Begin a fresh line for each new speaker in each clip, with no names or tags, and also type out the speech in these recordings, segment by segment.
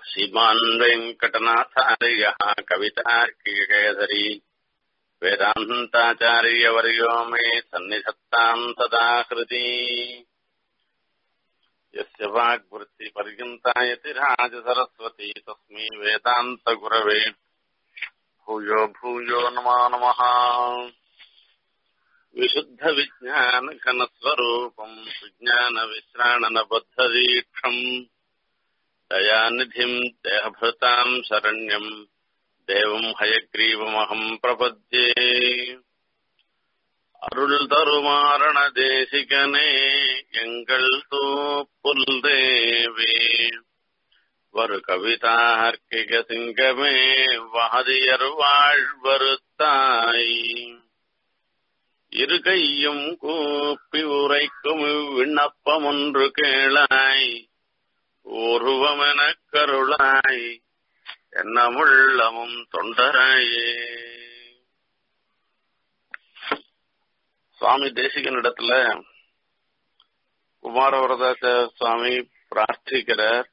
श्रीमान् वेङ्कटनाथार्यः कवितार्किकेसरी वेदान्ताचार्यवर्यो मे सन्निधत्ताम् सदा हृदि यस्य वाग्वृत्तिपर्यन्तायति राजसरस्वती तस्मै वेदान्तगुरवे भूयो भूयो नमो नमः विशुद्धविज्ञानघनस्वरूपम् विज्ञानविश्राणनबद्धदीक्षम् दयानिधिम् देहभृताम् शरण्यम् தேவம் ஹயக்ரீவமகம் பிரபத்யே அருள் தருமாரண தேசிகனே எங்கள் தூப்புல் தேவே வரு கவிதார்க்கிக சிங்கமே வாதியர் வாழ்வருத்தாய் இரு கையும் கூப்பி உரைக்கும் விண்ணப்பம் ஒன்று கேளாய் உருவமெனக் கருளாய் என்னமுள்ளமும் தொண்டராயே சுவாமி தேசிகனிடத்துல குமாரவரதாச சுவாமி பிரார்த்திக்கிறார்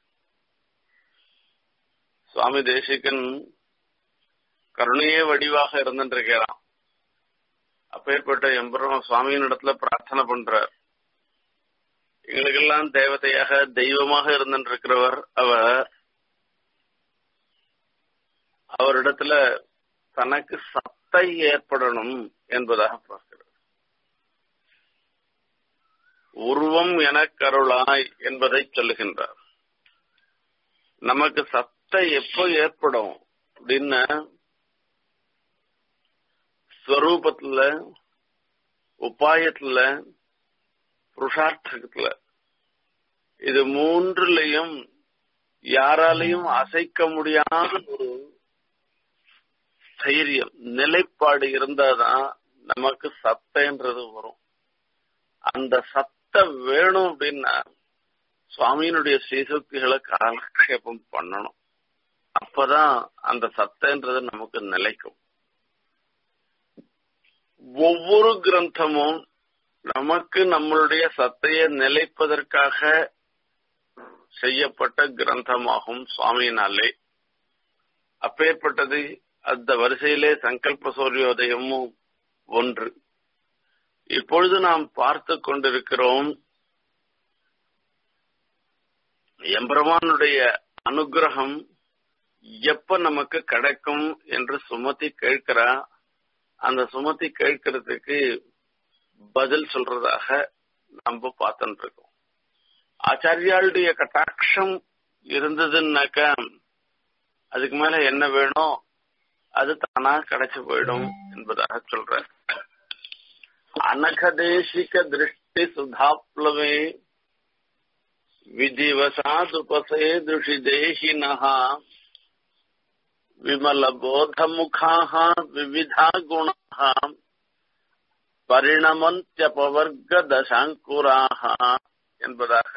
சுவாமி தேசிகன் கருணையே வடிவாக இருந்துருக்கிறான் அப்பேற்பட்ட எம்பெருமான் சுவாமியின் இடத்துல பிரார்த்தனை பண்றார் எங்களுக்கெல்லாம் தேவதையாக தெய்வமாக இருந்திருக்கிறவர் அவர் அவரிடத்துல தனக்கு சத்தை ஏற்படணும் என்பதாக பார்க்கிறார் உருவம் என கருளாய் என்பதை சொல்லுகின்றார் நமக்கு சத்தை எப்போ ஏற்படும் அப்படின்னா ஸ்வரூபத்துல உபாயத்துல புருஷார்த்தத்துல இது மூன்றுலையும் யாராலையும் அசைக்க முடியாத ஒரு தைரியம் நிலைப்பாடு இருந்தாதான் நமக்கு சத்தைன்றது வரும் அந்த சத்தை வேணும் அப்படின்னா சுவாமியினுடைய ஸ்ரீசக்திகளை காலக்ஷேபம் பண்ணணும் அப்பதான் அந்த சத்தைன்றது நமக்கு நிலைக்கும் ஒவ்வொரு கிரந்தமும் நமக்கு நம்மளுடைய சத்தையை நிலைப்பதற்காக செய்யப்பட்ட கிரந்தமாகும் சுவாமியினாலே அப்பேற்பட்டது அந்த வரிசையிலே சங்கல்ப சூரியோதயமும் ஒன்று இப்பொழுது நாம் பார்த்து கொண்டிருக்கிறோம் எம்பெருமானுடைய அனுகிரகம் எப்ப நமக்கு கிடைக்கும் என்று சுமத்தி கேட்கிறா அந்த சுமத்தி கேட்கறதுக்கு பதில் சொல்றதாக நம்ம பார்த்துட்டு இருக்கோம் ஆச்சாரியாளுடைய கட்டாட்சம் இருந்ததுன்னாக்கா அதுக்கு மேல என்ன வேணும் அது தானா கிடைச்சு போயிடும் என்பதாக சொல்ற அனகதேசிக திருஷ்டி சுதாப்ளவே விதிவசாதுபசே திருஷி தேகினஹா விமல போதமுகாக விவிதா குணாக பரிணமந்தியபவர்க தசாங்குராக என்பதாக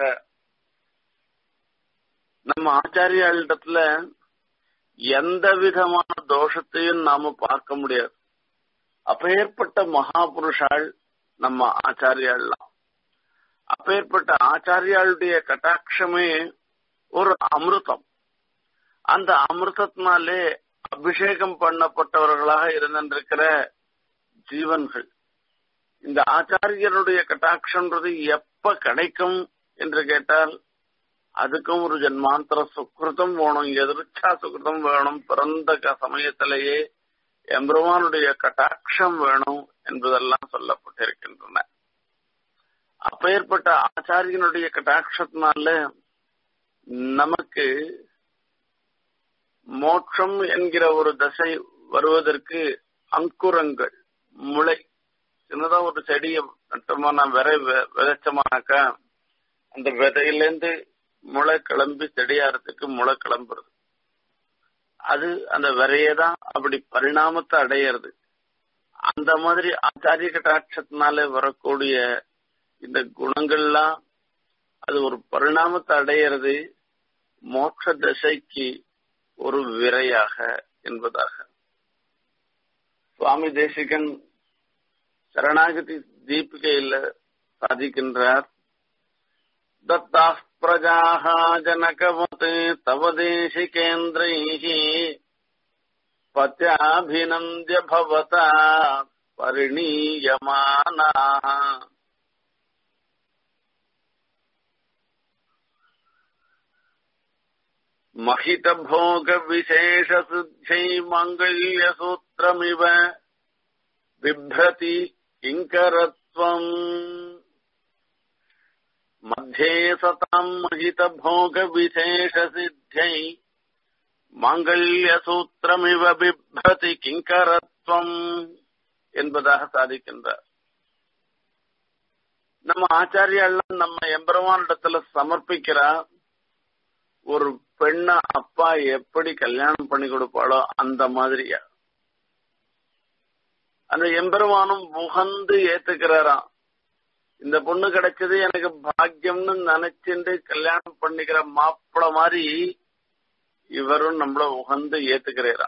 நம்ம ஆச்சாரியாளிடத்துல எந்த விதமான தோஷத்தையும் நாம பார்க்க முடியாது அப்பேற்பட்ட மகாபுருஷாள் நம்ம ஆச்சாரியாள்லாம் அப்பேற்பட்ட ஆச்சாரியாளுடைய கட்டாட்சமே ஒரு அமிர்தம் அந்த அமிர்தத்தினாலே அபிஷேகம் பண்ணப்பட்டவர்களாக இருந்திருக்கிற ஜீவன்கள் இந்த ஆச்சாரியருடைய கட்டாட்சம்ன்றது எப்ப கிடைக்கும் என்று கேட்டால் அதுக்கும் ஒரு ஜென்மாந்தர சுக்கிருதம் வேணும் எதிர்ச்சா சுக்கிருதம் வேணும் பிறந்த சமயத்திலேயே எம்பெருமானுடைய கட்டாட்சம் வேணும் என்பதெல்லாம் சொல்லப்பட்டிருக்கின்றன அப்பேற்பட்ட ஆச்சாரியனுடைய கட்டாட்சத்தினால நமக்கு மோட்சம் என்கிற ஒரு தசை வருவதற்கு அங்குரங்கள் முளை சின்னதா ஒரு செடியை நட்டமான விதை விதைச்சோமானாக்கா அந்த விதையிலேருந்து முளை கிளம்பி செடியாறதுக்கு முளை கிளம்புறது அது அந்த விரையதான் அப்படி பரிணாமத்தை அடையிறது அந்த மாதிரி ஆச்சாரிய கட்டாட்சத்தினால வரக்கூடிய இந்த குணங்கள்லாம் அது ஒரு பரிணாமத்தை அடையிறது மோட்ச தசைக்கு ஒரு விரையாக என்பதாக சுவாமி தேசிகன் சரணாகதி தீபிகையில சாதிக்கின்றார் दत्ताः प्रजाः जनकवत् तव देशिकेन्द्रैः पत्याभिनन्द्य भवता परिणीयमानाः महितभोगविशेषसिद्ध्यै माङ्गल्यसूत्रमिव बिभ्रति किङ्करत्वम् मध्ये सताम् महितभोगविशेषसिद्ध्यै மாங்கல்யசூத்திரமிவ பிப்ரதி கிங்கரத்வம் என்பதாக சாதிக்கின்றார் நம்ம ஆச்சாரியெல்லாம் நம்ம எம்பெருமானிடத்துல சமர்ப்பிக்கிறா ஒரு பெண்ண அப்பா எப்படி கல்யாணம் பண்ணி கொடுப்பாளோ அந்த மாதிரியா அந்த எம்பெருமானும் முகந்து ஏத்துக்கிறாராம் இந்த பொண்ணு கிடைச்சது எனக்கு பாக்கியம்னு நினைச்சுட்டு கல்யாணம் பண்ணிக்கிற மாப்பிள மாதிரி இவரும் நம்மள உகந்து ஏத்துக்கிறாரா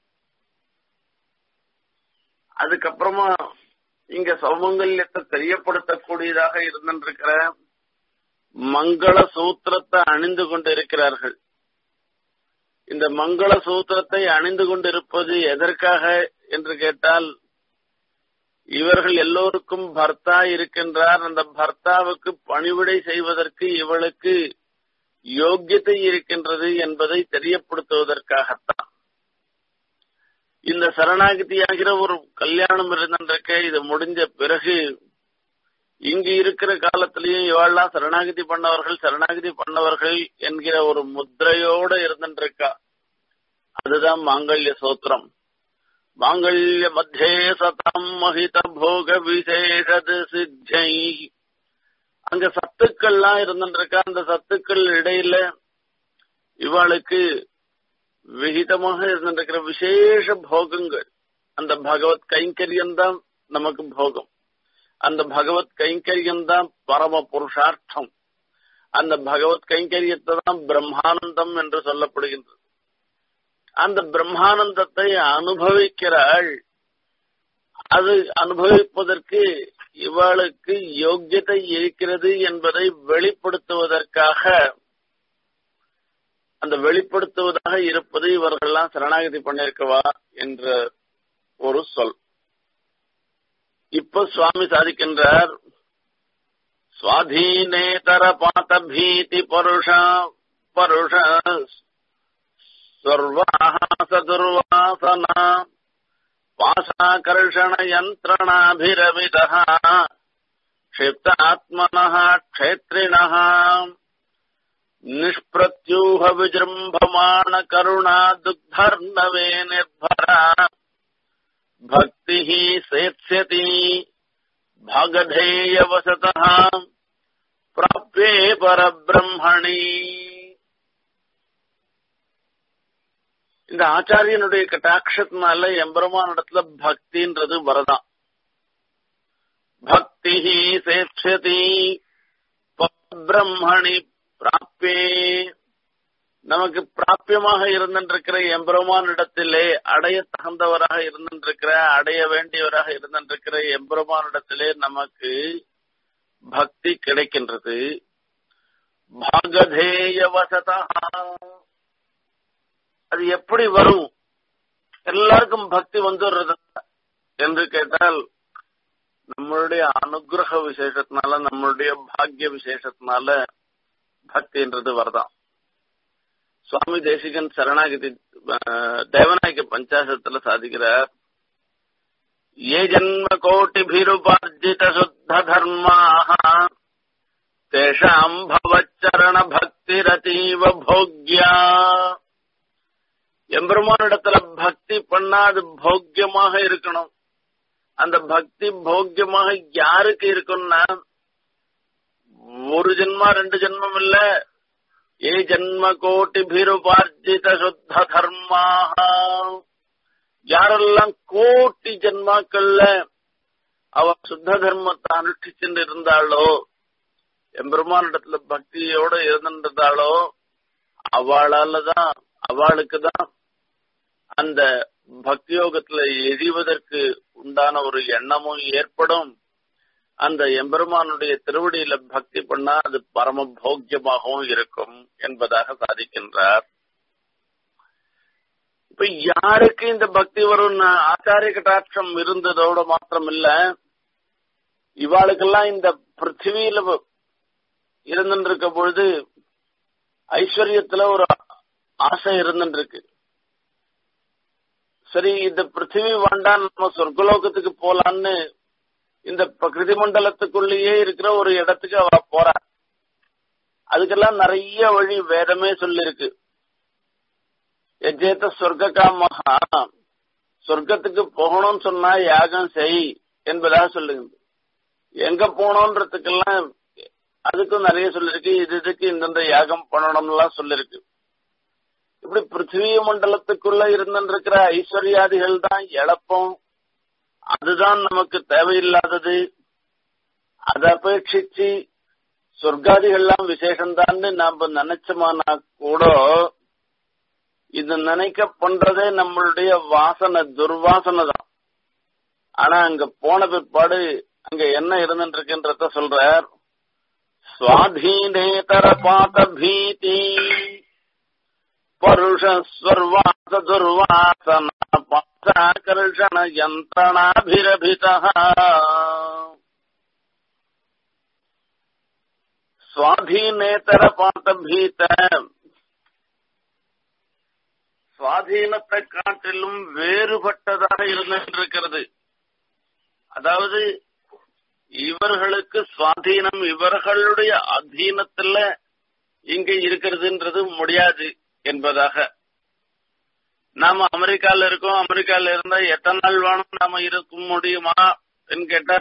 அதுக்கப்புறமா இங்க சௌமங்கல்யத்தை தெரியப்படுத்தக்கூடியதாக இருந்திருக்கிற மங்கள சூத்திரத்தை அணிந்து கொண்டு இருக்கிறார்கள் இந்த மங்கள சூத்திரத்தை அணிந்து கொண்டிருப்பது எதற்காக என்று கேட்டால் இவர்கள் எல்லோருக்கும் பர்த்தா இருக்கின்றார் அந்த பர்த்தாவுக்கு பணிவிடை செய்வதற்கு இவளுக்கு யோக்கியத்தை இருக்கின்றது என்பதை தெரியப்படுத்துவதற்காகத்தான் இந்த சரணாகதியாகிற ஒரு கல்யாணம் இருந்திருக்க இது முடிஞ்ச பிறகு இங்கு இருக்கிற காலத்திலேயும் இவாள்லாம் சரணாகதி பண்ணவர்கள் சரணாகதி பண்ணவர்கள் என்கிற ஒரு முத்திரையோட இருந்திருக்கா அதுதான் மாங்கல்ய சோத்திரம் மாங்கல்ய மத்தியே சதம் மகித போக விசேஷது சித்தை அங்க சத்துக்கள்லாம் இருந்துருக்கா அந்த சத்துக்கள் இடையில இவாளுக்கு விகிதமாக இருந்திருக்கிற விசேஷ போகங்கள் அந்த பகவத் கைங்கரியம் தான் நமக்கு போகம் அந்த பகவத் கைங்கரியம் தான் பரம புருஷார்த்தம் அந்த பகவத் கைங்கரியத்தை தான் பிரம்மானந்தம் என்று சொல்லப்படுகின்றது அந்த பிரம்மானந்தத்தை அனுபவிக்கிறாள் அது அனுபவிப்பதற்கு இவளுக்கு யோக்கியதை இருக்கிறது என்பதை வெளிப்படுத்துவதற்காக அந்த வெளிப்படுத்துவதாக இருப்பது இவர்கள்லாம் சரணாகதி பண்ணிருக்கவா என்ற ஒரு சொல் இப்ப சுவாமி சாதிக்கின்றார் சுவாதீனேதர பாத்த பீதி பருஷ பருஷ சதுர்வாசனா पाशाकर्षणयन्त्रणाभिरमितः क्षिप्तात्मनः क्षेत्रिणः निष्प्रत्यूहविजृम्भमाणकरुणा दुग्धर्णवे निर्भरा भक्तिः सेत्स्यति भागधेयवसतः प्राप्ये परब्रह्मणि இந்த ஆச்சாரியனுடைய கட்டாட்சத்தினால எம்பெருமான் இடத்துல பக்தின்றது வரதான் பக்தி சேட்சதி பிரம்மணி பிராப்பே நமக்கு பிராப்பியமாக இருந்திருக்கிற எம்பெருமான் இடத்திலே அடைய தகுந்தவராக இருந்திருக்கிற அடைய வேண்டியவராக இருந்திருக்கிற எம்பெருமான் இடத்திலே நமக்கு பக்தி கிடைக்கின்றது பாகதேய வசதா அது எப்படி வரும் எல்லாருக்கும் பக்தி வந்துடுறது என்று கேட்டால் நம்மளுடைய அனுகிரக விசேஷத்தினால நம்மளுடைய பாக்கிய விசேஷத்தினால பக்தின்றது வரதான் சுவாமி தேசிகன் சரணாகதி தேவநாயக பஞ்சாசத்துல சாதிக்கிறார் ஏ ஜன்ம கோட்டிபிருபார்ஜித சுத்த தர்மாக தேஷாம் பவச்சரண பக்திரதீவ போக்யா எம்பெருமானிடத்துல பக்தி பண்ணா அது போக்கியமாக இருக்கணும் அந்த பக்தி போக்கியமாக யாருக்கு இருக்கும்னா ஒரு ஜென்மா ரெண்டு ஜென்மம் இல்ல ஏ ஜென்ம கோட்டி பீருபார்ஜித சுத்த தர்மாக யாரெல்லாம் கோட்டி ஜென்மாக்கள்ல அவ சுத்த தர்மத்தை அனுஷ்டிச்சுட்டு இருந்தாளோ எம்பெருமானிடத்துல பக்தியோட இருந்திருந்தாளோ அவளாலதான் அவளுக்கு தான் அந்த பக்தியோகத்துல எரிவதற்கு உண்டான ஒரு எண்ணமும் ஏற்படும் அந்த எம்பெருமானுடைய திருவடியில பக்தி பண்ணா அது பரம போக்கியமாகவும் இருக்கும் என்பதாக சாதிக்கின்றார் இப்ப யாருக்கு இந்த பக்தி வரும் ஆச்சாரிய கட்டாட்சம் இருந்ததோட மாத்திரம் இல்ல இவாளுக்கெல்லாம் இந்த பிருத்திவியில இருந்துட்டு இருக்க பொழுது ஐஸ்வர்யத்துல ஒரு ஆசை இருந்துட்டு இருக்கு சரி இந்த பிருத்திவி வேண்டாம் நம்ம சொர்க்கலோகத்துக்கு போலான்னு இந்த பிரகிருதி மண்டலத்துக்குள்ளேயே இருக்கிற ஒரு இடத்துக்கு அவ போறா அதுக்கெல்லாம் நிறைய வழி வேதமே சொல்லிருக்கு எஜேத்த சொர்க்க காமஹா சொர்க்கத்துக்கு போகணும்னு சொன்னா யாகம் செய் என்பதாக சொல்லுங்க எங்க போனோன்றதுக்கெல்லாம் அதுக்கும் நிறைய சொல்லிருக்கு இது இதுக்கு இந்தந்த யாகம் பண்ணணும்லாம் சொல்லிருக்கு இப்படி பிருத்திவி மண்டலத்துக்குள்ள இருந்திருக்கிற ஐஸ்வர்யாதிகள் தான் இழப்பம் அதுதான் நமக்கு தேவையில்லாதது அதை அபேட்சிச்சு சொர்க்காதிகள்லாம் விசேஷம்தான்னு நாம நினைச்சோமானா கூட இது நினைக்க பண்றதே நம்மளுடைய வாசனை துர்வாசனை தான் ஆனா அங்க போன பிற்பாடு அங்க என்ன இருந்துட்டு இருக்குன்றத சொல்றார் சுவாதீனேதர பாத பீதி பருஷஸ்வர்வாச துர்வாசன பாசாகர்ஷண யந்திரணாபிரபித சுவாதீனேதர பாத பீத சுவாதீனத்தை காட்டிலும் வேறுபட்டதாக இருந்திருக்கிறது அதாவது இவர்களுக்கு சுவாதீனம் இவர்களுடைய அதீனத்துல இங்க இருக்கிறதுன்றது முடியாது என்பதாக நாம அமெரிக்கால இருக்கோம் அமெரிக்கால இருந்தா எத்தனை நாள் வேணும் நாம இருக்க முடியுமா கேட்டா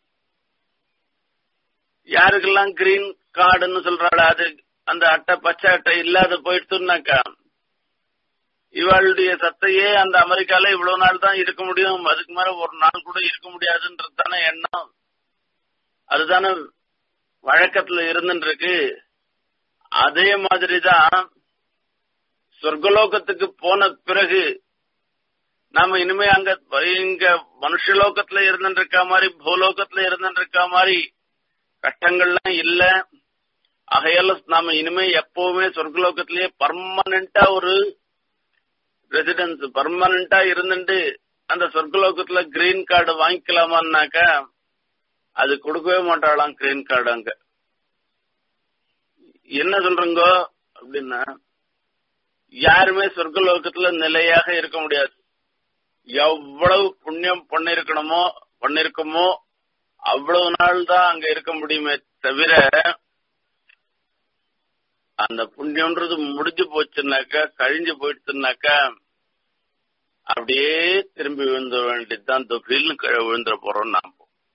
யாருக்கெல்லாம் கிரீன் கார்டுன்னு சொல்றாள் அது அந்த அட்டை பச்சை அட்டை இல்லாத போயிடுச்சுன்னாக்கா இவளுடைய சத்தையே அந்த அமெரிக்கால இவ்வளவு நாள் தான் இருக்க முடியும் அதுக்கு மேல ஒரு நாள் கூட இருக்க முடியாதுன்றது தானே எண்ணம் அதுதானே வழக்கத்துல இருந்துட்டு இருக்கு அதே மாதிரிதான் சொர்க்கலோகத்துக்கு போன பிறகு நாம இனிமே அங்க இங்க மனுஷலோகத்துல இருந்துட்டு இருக்க மாதிரி பூலோகத்துல இருந்துட்டு இருக்க மாதிரி கஷ்டங்கள்லாம் இல்ல ஆகையால நாம இனிமே எப்பவுமே சொர்க்கலோகத்திலேயே பர்மனண்டா ஒரு ரெசிடென்ஸ் பர்மனண்டா இருந்துட்டு அந்த சொர்க்கலோகத்துல கிரீன் கார்டு வாங்கிக்கலாமான்னாக்கா அது கொடுக்கவே மாட்டாளாம் கிரீன் கார்டு அங்க என்ன சொல்றீங்க அப்படின்னா யாருமே சொர்க்கலோகத்துல நிலையாக இருக்க முடியாது எவ்வளவு புண்ணியம் பண்ணிருக்கணுமோ பண்ணிருக்கோமோ அவ்வளவு நாள் தான் அங்க இருக்க முடியுமே தவிர அந்த புண்ணியம்ன்றது முடிஞ்சு போச்சுனாக்கா கழிஞ்சு போயிடுச்சுனாக்கா அப்படியே திரும்பி விழுந்த வேண்டியதுதான் தொழில்னு கீழே விழுந்துட போறோம் நாம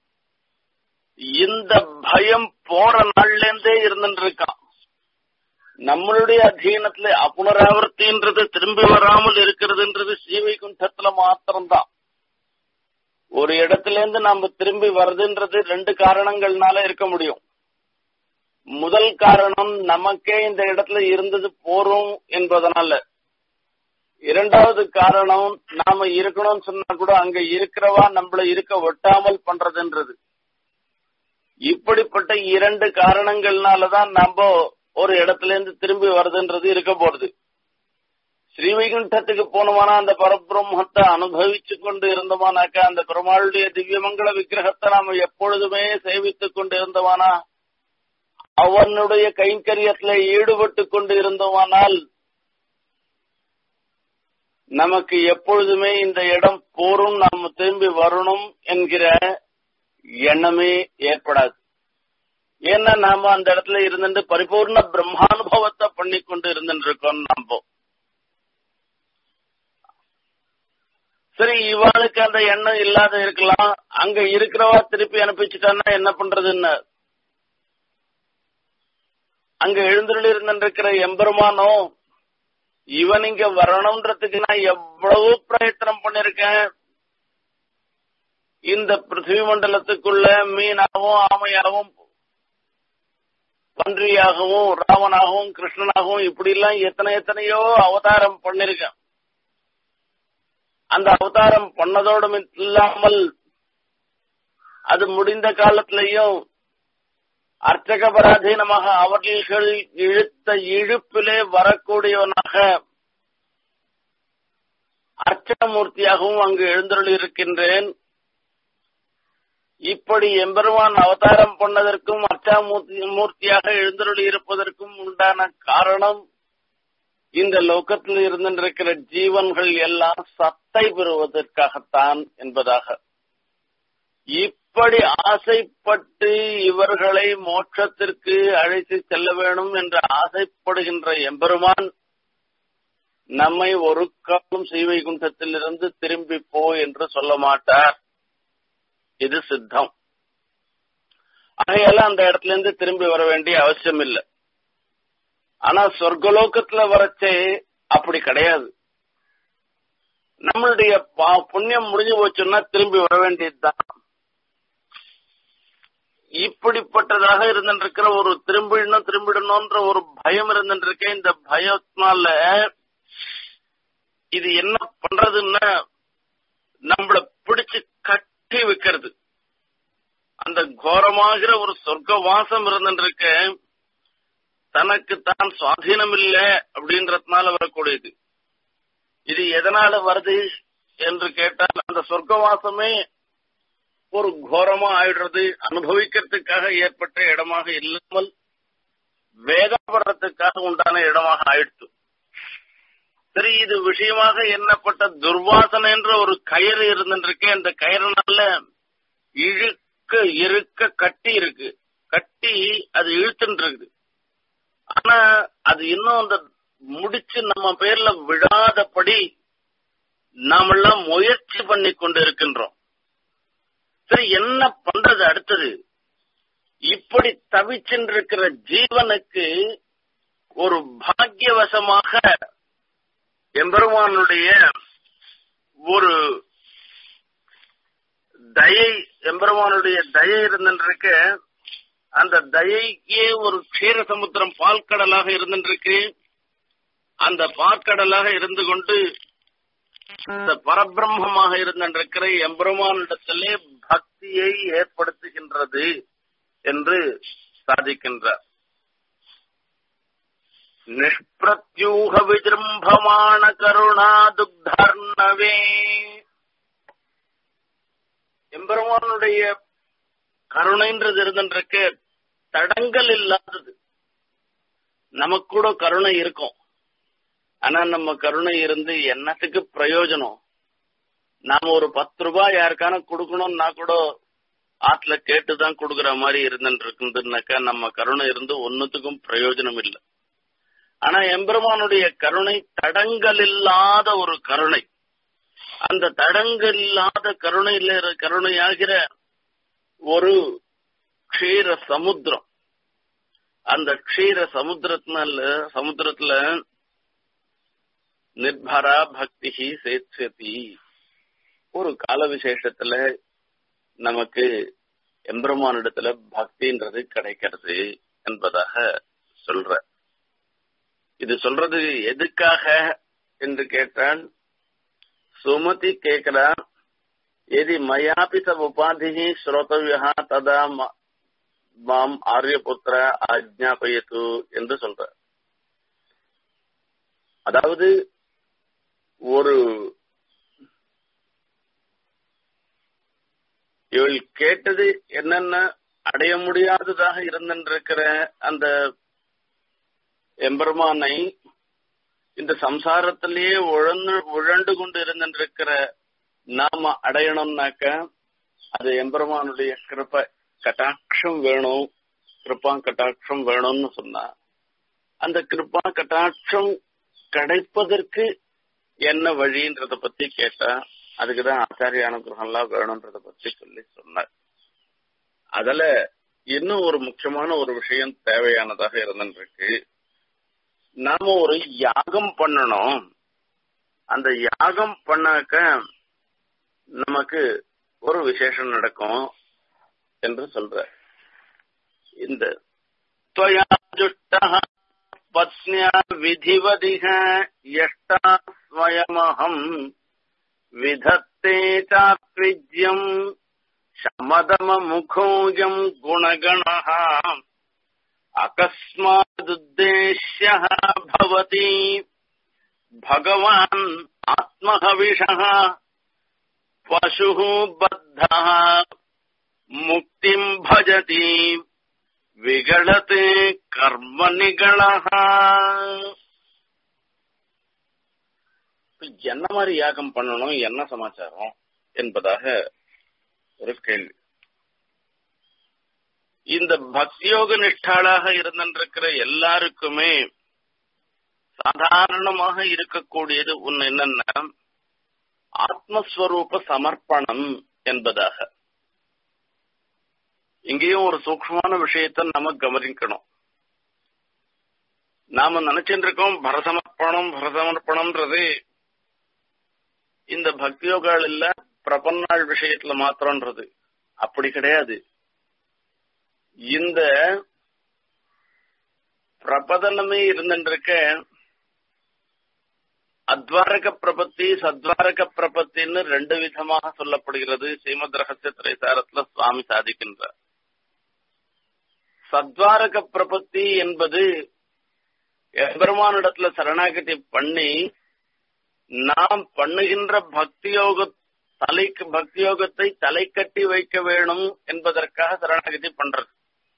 இந்த பயம் போற நாள்ல இருந்தே இருந்துட்டு இருக்கான் நம்மளுடைய அத்தீனத்துல அப்புனராவர்த்தின்றது திரும்பி வராமல் இருக்கிறதுன்றது ஸ்ரீவைகுண்டத்துல மாத்திரம்தான் ஒரு இடத்துல இருந்து நாம திரும்பி வருதுன்றது ரெண்டு காரணங்கள்னால இருக்க முடியும் முதல் காரணம் நமக்கே இந்த இடத்துல இருந்தது போறோம் என்பதனால இரண்டாவது காரணம் நாம இருக்கணும்னு சொன்னா கூட அங்க இருக்கிறவா நம்மள இருக்க ஒட்டாமல் பண்றதுன்றது இப்படிப்பட்ட இரண்டு காரணங்கள்னாலதான் நம்ம ஒரு இடத்துல இருந்து திரும்பி வருதுன்றது இருக்க போறது ஸ்ரீவைகுண்டத்துக்கு போனோமானா அந்த பரபிரம்மத்தை அனுபவிச்சு கொண்டு இருந்தோமானாக்கா அந்த பெருமாளுடைய திவ்யமங்கள விக்கிரகத்தை நாம எப்பொழுதுமே சேவித்துக் கொண்டு இருந்தோமானா அவனுடைய கைங்கரியத்துல ஈடுபட்டு கொண்டு இருந்தோமானால் நமக்கு எப்பொழுதுமே இந்த இடம் போரும் நாம திரும்பி வரணும் என்கிற எண்ணமே ஏற்படாது ஏன்னா நாம அந்த இடத்துல இருந்துட்டு பரிபூர்ண பிரம்மானுபவத்தை பண்ணி கொண்டு இருந்துட்டு இருக்கோம் நாம சரி இவாளுக்கு அந்த எண்ணம் இல்லாத இருக்கலாம் அங்க இருக்கிறவா திருப்பி அனுப்பிச்சுட்டான்னா என்ன பண்றதுன்னு அங்க எழுந்துள்ள இருந்திருக்கிற எம்பெருமானோ இவன் இங்க வரணும்ன்றதுக்கு நான் எவ்வளவு பிரயத்தனம் பண்ணிருக்கேன் இந்த பிருத்திவி மண்டலத்துக்குள்ள மீனாகவும் ஆமையாகவும் பன்றியாகவும் ராவனாகவும் கிருஷ்ணனாகவும் இப்படி எல்லாம் எத்தனை எத்தனையோ அவதாரம் பண்ணிருக்கேன் அந்த அவதாரம் பண்ணதோடு இல்லாமல் அது முடிந்த காலத்திலையும் அர்ச்சக பராதீனமாக அவர்கள் இழுத்த இழுப்பிலே வரக்கூடியவனாக அர்ச்சகமூர்த்தியாகவும் அங்கு எழுந்தருள் இருக்கின்றேன் இப்படி எம்பெருமான் அவதாரம் பண்ணதற்கும் அர்ச்சாமூர்த்தி மூர்த்தியாக எழுந்தருளி இருப்பதற்கும் உண்டான காரணம் இந்த லோகத்தில் இருந்திருக்கிற ஜீவன்கள் எல்லாம் சத்தை பெறுவதற்காகத்தான் என்பதாக இப்படி ஆசைப்பட்டு இவர்களை மோட்சத்திற்கு அழைத்து செல்ல வேணும் என்று ஆசைப்படுகின்ற எம்பெருமான் நம்மை ஒரு காலம் ஸ்ரீவைகுண்டத்திலிருந்து திரும்பி போ என்று சொல்ல மாட்டார் இது சித்தம் ஆகையால அந்த இடத்துல இருந்து திரும்பி வர வேண்டிய அவசியம் இல்லை ஆனா சொர்க்கலோகத்துல வரச்சே அப்படி கிடையாது நம்மளுடைய புண்ணியம் முடிஞ்சு போச்சுன்னா திரும்பி வர வேண்டியதுதான் இப்படிப்பட்டதாக இருந்திருக்கிற ஒரு திரும்பிடணும் திரும்பிடணும்ன்ற ஒரு பயம் இருந்துருக்க இந்த பயத்தினால இது என்ன பண்றதுன்னா நம்மள பிடிச்சு கட்டி வைக்கிறது அந்த கோரமாகிற ஒரு சொர்க்க வாசம் இருந்துருக்க தனக்கு தான் சுவாதீனம் இல்ல அப்படின்றதுனால வரக்கூடியது இது எதனால வருது என்று கேட்டால் அந்த சொர்க்க வாசமே ஒரு கோரமா ஆயிடுறது அனுபவிக்கிறதுக்காக ஏற்பட்ட இடமாக இல்லாமல் வேதப்படுறதுக்காக உண்டான இடமாக ஆயிடுச்சு சரி இது விஷயமாக எண்ணப்பட்ட துர்வாசனை என்ற ஒரு கயிறு இருந்துருக்கு அந்த கயிறுனால இழுக்க இருக்க கட்டி இருக்கு கட்டி அது இழுத்துட்டு இருக்குது ஆனா அது இன்னும் அந்த முடிச்சு நம்ம பேர்ல விழாதபடி நாமெல்லாம் முயற்சி பண்ணி கொண்டு இருக்கின்றோம் சரி என்ன பண்றது அடுத்தது இப்படி தவிச்சென்றிருக்கிற ஜீவனுக்கு ஒரு பாக்கியவசமாக எம்பெருமானுடைய ஒரு தயை எம்பெருமானுடைய தயை இருந்துருக்க அந்த தயைக்கே ஒரு க்ஷீர சமுத்திரம் பால்கடலாக இருந்துருக்கு அந்த பாற்கடலாக இருந்து கொண்டு அந்த பரபிரம்மமாக இருந்திருக்கிற எம்பெருமானிடத்திலே பக்தியை ஏற்படுத்துகின்றது என்று சாதிக்கின்றார் நிஷ்பிரத்யூக விஜృంభமான கருணா துக்தர்ணவே எம்பெருமானுடைய கருணைன்றது இருந்துருக்க தடங்கள் இல்லாதது நமக்கு கூட கருணை இருக்கும் ஆனா நம்ம கருணை இருந்து என்னத்துக்கு பிரயோஜனம் நாம ஒரு பத்து ரூபாய் யாருக்கான கொடுக்கணும்னா கூட ஆத்துல கேட்டுதான் கொடுக்கற மாதிரி இருந்துருக்குதுன்னாக்கா நம்ம கருணை இருந்து ஒன்னுத்துக்கும் பிரயோஜனம் இல்லை ஆனா எம்பெருமானுடைய கருணை தடங்கள் இல்லாத ஒரு கருணை அந்த தடங்கள் இல்லாத கருணையில கருணையாகிற ஒரு க்ஷீர சமுத்திரம் அந்த க்ஷீர சமுத்திரத்தினால சமுத்திரத்துல நிர்பரா பக்தி சேத்சதி ஒரு கால விசேஷத்துல நமக்கு எம்பெருமானிடத்துல பக்தின்றது கிடைக்கிறது என்பதாக சொல்ற இது சொல்றது எதுக்காக என்று கேட்டால் சுமதி கேட்கிறா எதி மயாபி ச உபாதி ஸ்ரோதவியா ததா மாம் ஆரியபுத்திர ஆஜ்ஞாபயத்து என்று சொல்ற அதாவது ஒரு இவள் கேட்டது என்னென்ன அடைய முடியாததாக இருந்திருக்கிற அந்த எம்பெருமானை இந்த சம்சாரத்திலேயே உழந்து உழண்டு கொண்டு இருந்திருக்கிற நாம அடையணும்னாக்க அது எம்பெருமானுடைய கிருப்ப கட்டாட்சம் வேணும் கிருப்பா கட்டாட்சம் வேணும்னு சொன்னா அந்த கிருப்பா கட்டாட்சம் கிடைப்பதற்கு என்ன வழின்றத பத்தி கேட்டா அதுக்குதான் ஆச்சாரிய அனுகிரகம்லாம் வேணும்ன்றத பத்தி சொல்லி சொன்னார் அதுல இன்னும் ஒரு முக்கியமான ஒரு விஷயம் தேவையானதாக இருந்துருக்கு நாம ஒரு யாகம் பண்ணணும் அந்த யாகம் பண்ணாக்க நமக்கு ஒரு விசேஷம் நடக்கும் என்று சொல்ற இந்த त्वया जुष्टः पत्न्या विधिवदिह यष्टा स्वयमहम् विधत्ते चात्विज्यम् शमदममुखोऽयम् गुणगणः अकस्मादुद्देश्यः भवति भगवान् आत्महविषः पशुः बद्धः मुक्तिम् भजति விகழத்து கர்ம நிகழகா என்ன மாதிரி யாகம் பண்ணணும் என்ன சமாச்சாரம் என்பதாக ஒரு கேள்வி இந்த பக்தியோக நிஷ்டாளாக இருந்திருக்கிற எல்லாருக்குமே சாதாரணமாக இருக்கக்கூடியது ஒன்னு என்னன்னா ஆத்மஸ்வரூப சமர்ப்பணம் என்பதாக இங்கேயும் ஒரு சூக்மமான விஷயத்தை நம்ம கவனிக்கணும் நாம நினைச்சிட்டு இருக்கோம் பரசமர்ப்பணம் பரசமர்ப்பணம்ன்றது இந்த பக்தியோகால் இல்ல பிரபன்னாள் விஷயத்துல மாத்திரம்ன்றது அப்படி கிடையாது இந்த பிரபதனமே இருந்துருக்க அத்வாரக பிரபத்தி சத்வாரக பிரபத்தின்னு ரெண்டு விதமாக சொல்லப்படுகிறது ஸ்ரீமத் ரகசிய திரைசாரத்துல சுவாமி சாதிக்கின்றார் சத்வாரக பிரபத்தி என்பது எம்பெருமானிடத்துல சரணாகதி பண்ணி நாம் பண்ணுகின்ற பக்தியோக தலைக்கு பக்தியோகத்தை தலை கட்டி வைக்க வேணும் என்பதற்காக சரணாகதி பண்றது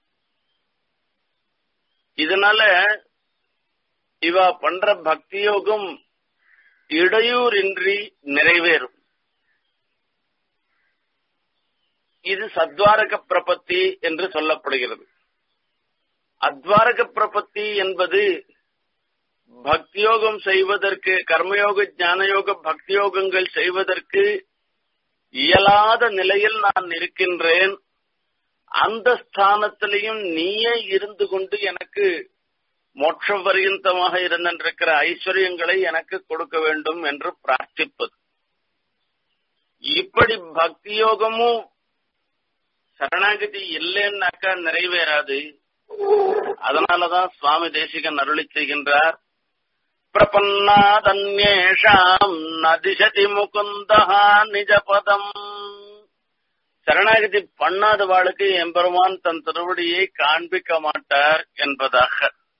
இதனால இவ பண்ற பக்தியோகம் இடையூறின்றி நிறைவேறும் இது சத்வாரக பிரபத்தி என்று சொல்லப்படுகிறது அத்வாரக பிரபத்தி என்பது பக்தியோகம் செய்வதற்கு கர்மயோக ஞானயோக பக்தியோகங்கள் செய்வதற்கு இயலாத நிலையில் நான் இருக்கின்றேன் அந்த ஸ்தானத்திலையும் நீயே இருந்து கொண்டு எனக்கு மோட்ச பரியந்தமாக இருந்திருக்கிற ஐஸ்வர்யங்களை எனக்கு கொடுக்க வேண்டும் என்று பிரார்த்திப்பது இப்படி பக்தியோகமும் சரணாகதி இல்லைன்னாக்கா நிறைவேறாது அதனாலதான் சுவாமி தேசிகன் அருளி செய்கின்றார் பிரபன்னாதன்யேஷாம் நதிசதி முகுந்தா நிஜபதம் சரணாகதி பண்ணாதவாளுக்கு எம்பெருமான் தன் திருவடியை காண்பிக்க மாட்டார் என்பதாக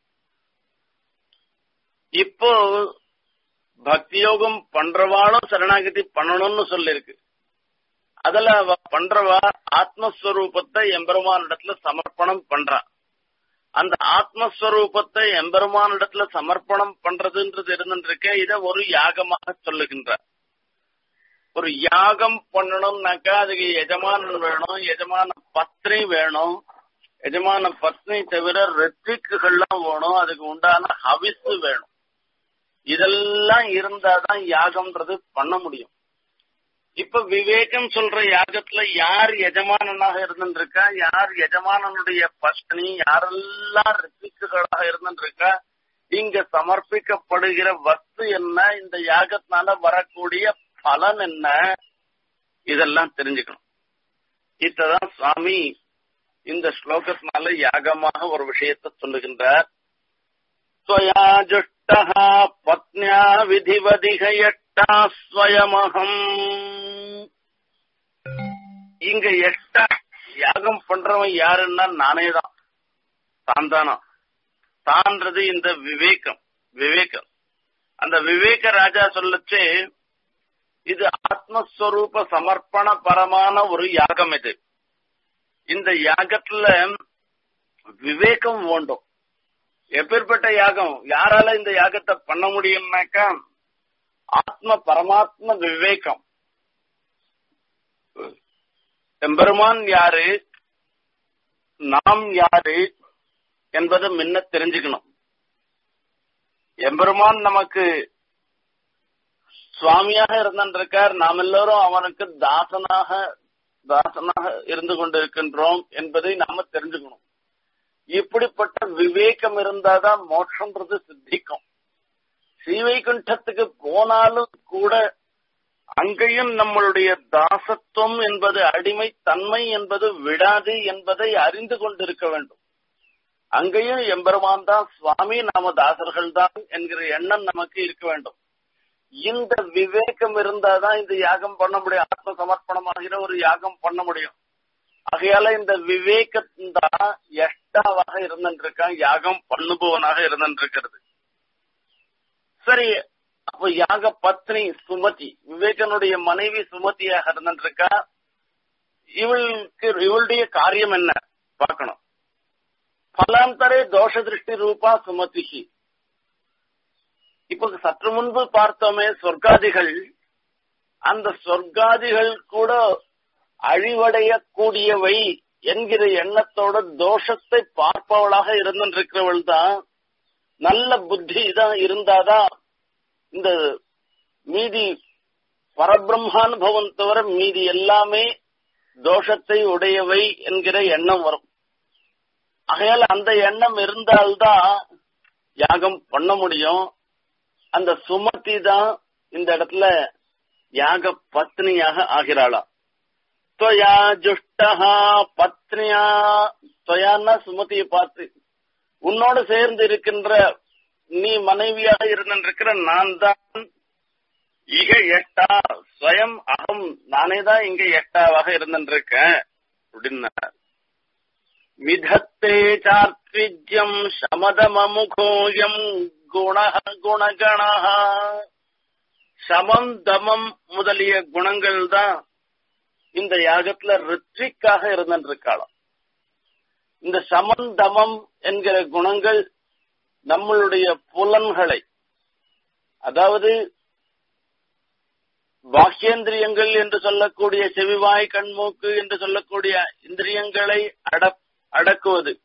இப்போ பக்தியோகம் பண்றவாளும் சரணாகதி பண்ணணும்னு சொல்லிருக்கு அதுல அவ பண்றவா ஆத்மஸ்வரூபத்தை எம்பெருமான் இடத்துல சமர்ப்பணம் பண்றா அந்த ஆத்மஸ்வரூபத்தை எம்பெருமான் இடத்துல சமர்ப்பணம் பண்றதுன்றது இருந்துருக்க இத ஒரு யாகமாக சொல்லுகின்றார் ஒரு யாகம் பண்ணணும்னாக்கா அதுக்கு எஜமானன் வேணும் எஜமான பத்னி வேணும் எஜமான பத்னி தவிர ரெட்ரிக்குகள்லாம் வேணும் அதுக்கு உண்டான ஹவிசு வேணும் இதெல்லாம் இருந்தாதான் யாகம்ன்றது பண்ண முடியும் இப்ப விவேகம் சொல்ற யாகத்துல யார் எஜமானனாக இருந்துருக்கா யார் எஜமானனுடைய பத்னி யாரெல்லாம் ரித்திக்குகளாக இருந்துருக்கா இங்க சமர்ப்பிக்கப்படுகிற வஸ்து என்ன இந்த யாகத்தினால வரக்கூடிய பலன் என்ன இதெல்லாம் தெரிஞ்சுக்கணும் இதான் சுவாமி இந்த ஸ்லோகத்தினால யாகமாக ஒரு விஷயத்தை சொல்லுகின்றார் ஸ்வயா ஜுஷ்டா பத்னியா விதிவதிகயட்டா ஸ்வயமகம் இங்க எட்டா யாகம் பண்றவன் யாருன்னா நானே தான் தான் தானா தான்றது இந்த விவேகம் விவேகம் அந்த விவேக ராஜா சொல்லச்சு இது ஆத்மஸ்வரூப சமர்ப்பண பரமான ஒரு யாகம் இது இந்த யாகத்துல விவேகம் வேண்டும் எப்பேற்பட்ட யாகம் யாரால இந்த யாகத்தை பண்ண முடியும்னாக்கா ஆத்ம பரமாத்ம விவேகம் எம்பெருமான் யாரு நாம் யாரு என்பதை முன்ன தெரிஞ்சுக்கணும் எம்பெருமான் நமக்கு சுவாமியாக இருந்திருக்கார் நாம் எல்லோரும் அவனுக்கு தாசனாக தாசனாக இருந்து கொண்டிருக்கின்றோம் என்பதை நாம தெரிஞ்சுக்கணும் இப்படிப்பட்ட விவேகம் இருந்தாதான் மோட்சம்ன்றது சித்திக்கும் ஸ்ரீவைகுண்டத்துக்கு போனாலும் கூட அங்கேயும் நம்மளுடைய தாசத்துவம் என்பது அடிமை தன்மை என்பது விடாது என்பதை அறிந்து கொண்டிருக்க வேண்டும் அங்கேயும் எம்பெருமான் தான் சுவாமி நாம தாசர்கள் தான் என்கிற எண்ணம் நமக்கு இருக்க வேண்டும் இந்த விவேகம் இருந்தாதான் இந்த யாகம் பண்ண முடியும் ஆத்ம சமர்ப்பணமாகிற ஒரு யாகம் பண்ண முடியும் ஆகையால இந்த விவேகத்தான் எஷ்டாவாக இருந்துருக்கான் யாகம் பண்ணுபவனாக இருந்துருக்கிறது சரி அப்ப யாக பத்னி சுமதி விவேகனுடைய மனைவி சுமதியாக இருந்துருக்கா இவளுக்கு இவளுடைய காரியம் என்ன பார்க்கணும் பலாந்தரே தோஷ திருஷ்டி ரூபா சுமதிகி இப்ப சற்று முன்பு பார்த்தோமே சொர்க்காதிகள் அந்த சொர்க்காதிகள் கூட அழிவடைய கூடியவை என்கிற எண்ணத்தோட தோஷத்தை பார்ப்பவளாக இருந்திருக்கிறவள் தான் நல்ல புத்தி தான் இருந்தாதான் இந்த மீதி பரபிரம்மானுபவம் தவிர மீதி எல்லாமே தோஷத்தை உடையவை என்கிற எண்ணம் வரும் ஆகையால் அந்த எண்ணம் இருந்தால்தான் யாகம் பண்ண முடியும் அந்த சுமதி தான் இந்த இடத்துல யாக பத்னியாக ஆகிறாளாம் துவயா ஜுஷ்டஹா பத்னியா துவயான்னா சுமதியை பார்த்து உன்னோடு சேர்ந்து இருக்கின்ற நீ மனைவியாக இருந்திருக்கிற நான் தான் இக எட்டா ஸ்வயம் அகம் நானே தான் இங்க எட்டாவாக இருந்திருக்கேன் அப்படின்னார் மிதத்தே சாத்விஜ்யம் சமதமமுகோயம் குண குணகண சமம் தமம் முதலிய குணங்கள் தான் இந்த யாகத்துல ரித்விக்காக இருந்திருக்காளாம் இந்த சமம் தமம் என்கிற குணங்கள் நம்மளுடைய புலன்களை அதாவது பாக்கியேந்திரியங்கள் என்று சொல்லக்கூடிய செவிவாய் கண்மூக்கு என்று சொல்லக்கூடிய இந்திரியங்களை அட அடக்குவது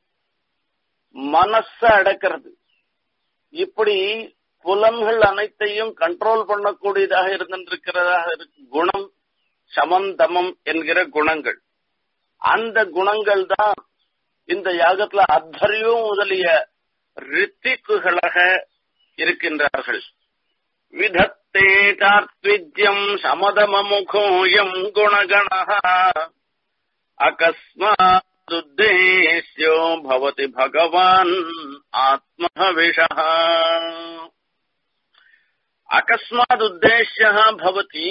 மனச அடக்கிறது இப்படி புலன்கள் அனைத்தையும் கண்ட்ரோல் பண்ணக்கூடியதாக இருந்திருக்கிறதாக குணம் சமம் தமம் என்கிற குணங்கள் அந்த குணங்கள் தான் இந்த யாகத்துல அத்தரியும் முதலிய ரித்திக்குகளாக இருக்கின்றார்கள் விதத்தே சாத்விஜ்யம் சமதமமுகோயம் குணகண அகஸ்மாதுத்தேஷ்யோ பவதி பகவான் ஆத்மஹவிஷ அகஸ்மாதுத்தேஷ்ய பவதி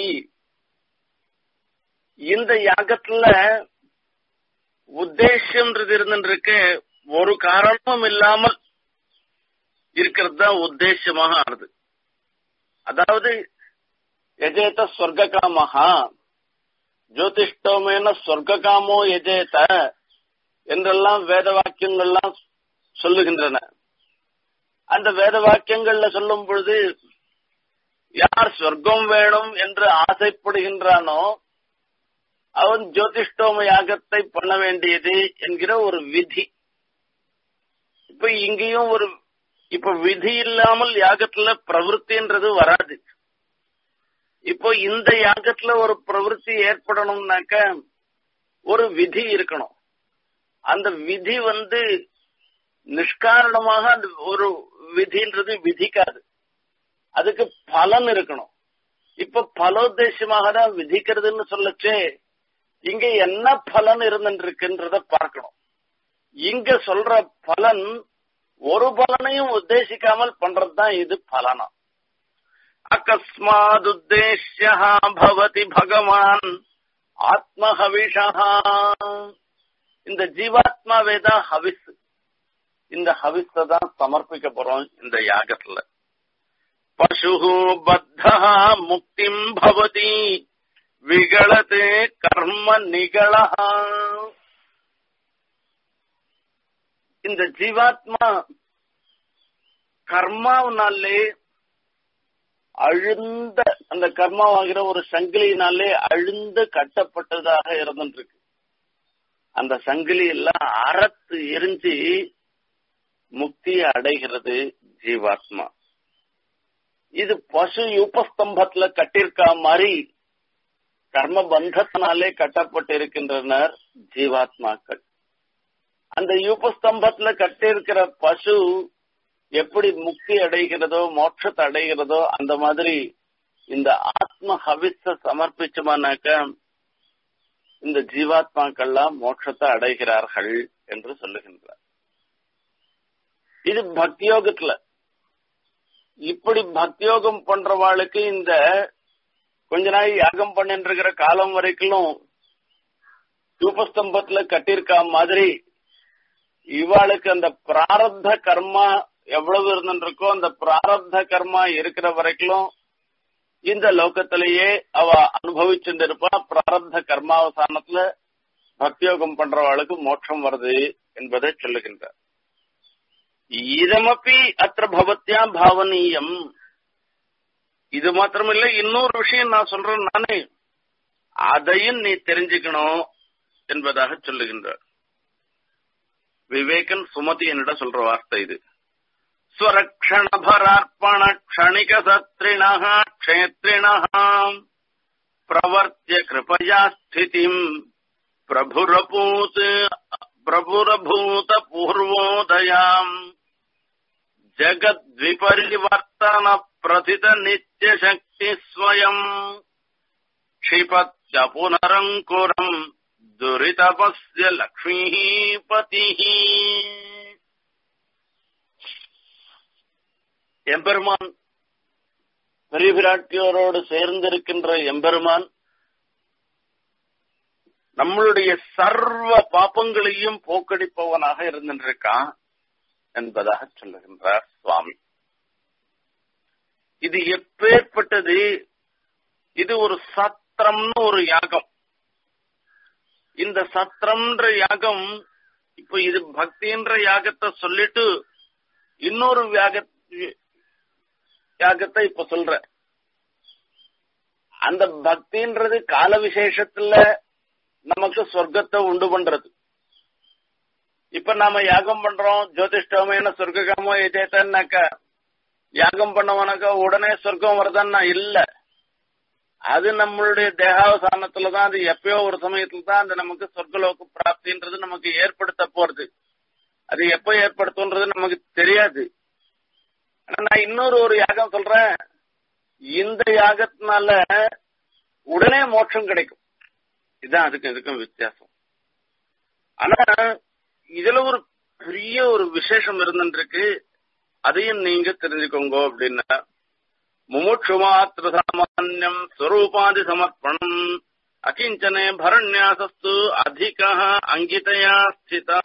இந்த யாகத்துல உத்தேசம்ன்றது இருந்துருக்கு ஒரு காரணமும் இல்லாமல் இருக்கிறது தான் உத்தேசமாக ஆறுது அதாவது எஜேத ஸ்வர்காமஹா ஜோதிஷ்டோமேன ஸ்வர்காமோ எஜேத என்றெல்லாம் வேத வாக்கியங்கள்லாம் சொல்லுகின்றன அந்த வேத வாக்கியங்கள்ல சொல்லும் பொழுது யார் சொர்க்கம் வேணும் என்று ஆசைப்படுகின்றானோ அவன் ஜோதிஷ்டோம யாகத்தை பண்ண வேண்டியது என்கிற ஒரு விதி இப்ப இங்கேயும் ஒரு இப்ப விதி இல்லாமல் யாகத்துல பிரவருத்தின்றது வராது இப்போ இந்த யாகத்துல ஒரு பிரவருத்தி ஏற்படணும்னாக்க ஒரு விதி இருக்கணும் அந்த விதி வந்து நிஷ்காரணமாக அந்த ஒரு விதின்றது விதிக்காது அதுக்கு பலன் இருக்கணும் இப்ப பலோத்தேசமாக தான் விதிக்கிறதுன்னு சொல்லச்சே இங்க என்ன பலன் இருந்துருக்குன்றத பார்க்கணும் இங்க சொல்ற பலன் ஒரு பலனையும் உத்தேசிக்காமல் பண்றதுதான் இது பலனா அகஸ்மாத் உத்தேசிய பவதி பகவான் ஆத்மஹவிஷா இந்த ஜீவாத்மாவே தான் ஹவிஸ் இந்த ஹவிஸ தான் சமர்ப்பிக்க போறோம் இந்த யாகத்துல பசு பத்தா முக்திம் பவதி விகளதே கர்ம நிகளா இந்த ஜீவாத்மா கர்மாவினாலே அழுந்த அந்த கர்மாவாகிற ஒரு சங்கிலியினாலே அழுந்து கட்டப்பட்டதாக இருந்துருக்கு அந்த சங்கிலி எல்லாம் அறத்து எரிஞ்சு முக்தியை அடைகிறது ஜீவாத்மா இது பசு யூபஸ்தம்பத்துல கட்டிருக்கா மாதிரி கர்ம பந்தத்தினாலே கட்டப்பட்டு இருக்கின்றனர் ஜீவாத்மாக்கள் அந்த யூபஸ்தம்பத்துல கட்டியிருக்கிற பசு எப்படி முக்தி அடைகிறதோ மோட்சத்தை அடைகிறதோ அந்த மாதிரி இந்த ஆத்ம ஹவிஸ சமர்ப்பிச்சோமானாக்க இந்த ஜீவாத்மாக்கள்லாம் மோட்சத்தை அடைகிறார்கள் என்று சொல்லுகின்றார் இது பக்தியோகத்துல இப்படி பக்தியோகம் பண்றவாளுக்கு இந்த கொஞ்ச நாள் யாகம் பண்ணிட்டு இருக்கிற காலம் வரைக்கும் தூபஸ்தம்பத்துல கட்டியிருக்கா மாதிரி இவாளுக்கு அந்த பிராரப்த கர்மா எவ்வளவு இருந்துருக்கோ அந்த பிராரப்த கர்மா இருக்கிற வரைக்கும் இந்த லோகத்திலேயே அவ அனுபவிச்சுட்டு இருப்பா பிராரப்த கர்மாவசானத்துல பக்தியோகம் பண்றவாளுக்கு மோட்சம் வருது என்பதை சொல்லுகின்றார் இதமப்பி அத்த பவத்தியா பாவனீயம் இது மாத்திரமில்ல இன்னொரு விஷயம் நான் சொல்றேன் நானே அதையும் நீ தெரிஞ்சுக்கணும் என்பதாக சொல்லுகின்றார் விவேகன் சுமதி என்னிடம் சொல்ற வார்த்தை இது ஸ்வரக்ஷணபரார்ப்பண க்ஷணிக சத்ரிண க்ஷேத்ரிண பிரவர்த்திய கிருபயா ஸ்திதிம் பிரபுரபூத் பிரபுரபூத பூர்வோதயாம் ஜகத்விபரிவர்த்தன பிரதித நித்திய சக்தி ஸ்வயம் क्षिपत्य पुनरङ्कुरम् दुरितपस्य लक्ष्मीपतिः எம்பெருமான் பெரிய பிராட்டியோரோடு சேர்ந்திருக்கின்ற எம்பெருமான் நம்மளுடைய சர்வ பாப்பங்களையும் போக்கடிப்பவனாக இருந்திருக்கான் என்பதாக சொல்லுகின்றார் சுவாமி இது எப்பேற்பட்டது இது ஒரு சத்திரம்னு ஒரு யாகம் இந்த சத்திரம்ன்ற யாகம் இப்ப இது பக்தின்ற யாகத்தை சொல்லிட்டு இன்னொரு யாக யாகத்தை இப்ப சொல்ற அந்த பக்தின்றது கால விசேஷத்துல நமக்கு சொர்க்கத்தை உண்டு பண்றது இப்ப நாம யாகம் பண்றோம் ஜோதிஷ்டோமேன சொர்க்ககாமோ எதேத்தன்னாக்க யாகம் பண்ணவனாக்கா உடனே சொர்க்கம் வருதான்னா இல்ல அது நம்மளுடைய தேகாவசானத்துலதான் அது எப்பயோ ஒரு சமயத்துல தான் அந்த நமக்கு சொர்க்கலோக பிராப்தின்றது நமக்கு ஏற்படுத்த போறது அது எப்ப ஏற்படுத்தும்ன்றது நமக்கு தெரியாது ஆனா நான் இன்னொரு ஒரு யாகம் சொல்றேன் இந்த யாகத்தினால உடனே மோட்சம் கிடைக்கும் இதுதான் அதுக்கும் இதுக்கும் வித்தியாசம் ஆனா இதுல ஒரு பெரிய ஒரு விசேஷம் இருந்துருக்கு அதையும் நீங்க தெரிஞ்சுக்கோங்க அப்படின்னா முமுட்சுமாத்திர சாமான்யம் ஸ்வரூபாதி சமர்ப்பணம் அகிஞ்சனே பரண்யாசஸ்து அதிக அங்கிதயா ஸ்திதா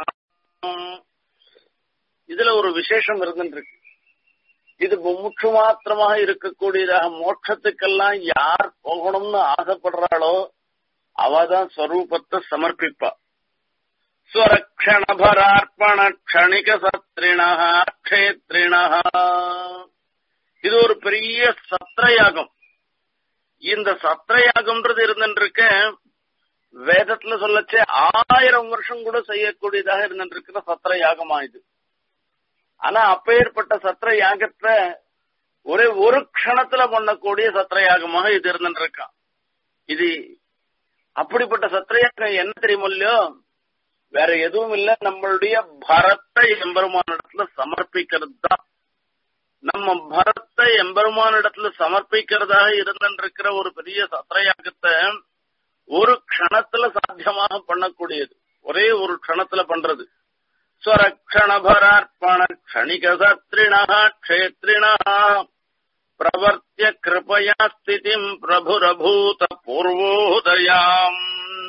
இதுல ஒரு விசேஷம் இருந்துருக்கு இது முமுட்சு மாத்திரமாக இருக்கக்கூடியதாக மோட்சத்துக்கெல்லாம் யார் போகணும்னு ஆசைப்படுறாளோ அவதான் ஸ்வரூபத்தை சமர்ப்பிப்பா ஸ்வரக்ஷணபரார்ப்பண க்ஷணிக சத்ரிணா க்ஷேத்ரிணா இது ஒரு பெரிய சத்திரயாகம் இந்த சத்திரயாகம்ன்றது இருந்துருக்க வேதத்துல சொல்லச்சே ஆயிரம் வருஷம் கூட செய்யக்கூடியதாக இருந்துருக்கிற சத்திர யாகமா இது ஆனா அப்பேற்பட்ட சத்திர யாகத்தை ஒரே ஒரு க்ஷணத்துல பண்ணக்கூடிய சத்திர யாகமாக இது இருந்துருக்கான் இது அப்படிப்பட்ட சத்திரயாகம் என்ன தெரியுமோ இல்லையோ வேற எதுவும் இல்ல நம்மளுடைய பரத்தை எம்பெருமானிடத்துல சமர்ப்பிக்கிறது தான் நம்ம பரத்தை எம்பெருமானிடத்துல சமர்ப்பிக்கிறதாக இருந்திருக்கிற ஒரு பெரிய சத்திரயாகத்தை ஒரு க்ஷணத்துல சாத்தியமாக பண்ணக்கூடியது ஒரே ஒரு க்ஷணத்துல பண்றது ஸ்வரக்ஷணபரார்ப்பண க்ஷணிக சத்ரிணா க்ஷேத்ரிணா பிரவர்த்திய கிருபயா ஸ்திதிம் பிரபுரபூத பூர்வோதயாம்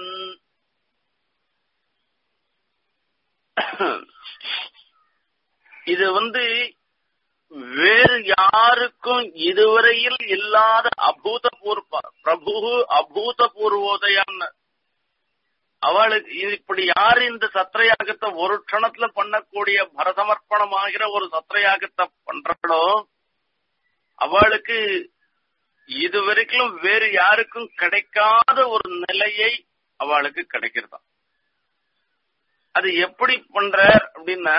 இது வந்து வேறு யாருக்கும் இதுவரையில் இல்லாத அபூதபூர்வ பிரபு அபூதபூர்வோதயம் அவளுக்கு இப்படி யாரு இந்த சத்திரயாகத்தை ஒரு க்ஷணத்துல பண்ணக்கூடிய பரசமர்ப்பணம் ஆகிற ஒரு சத்திரயாகத்தை பண்றாளோ அவளுக்கு இதுவரைக்கும் வேறு யாருக்கும் கிடைக்காத ஒரு நிலையை அவளுக்கு கிடைக்கிறதா அது எப்படி பண்ற அப்படின்னா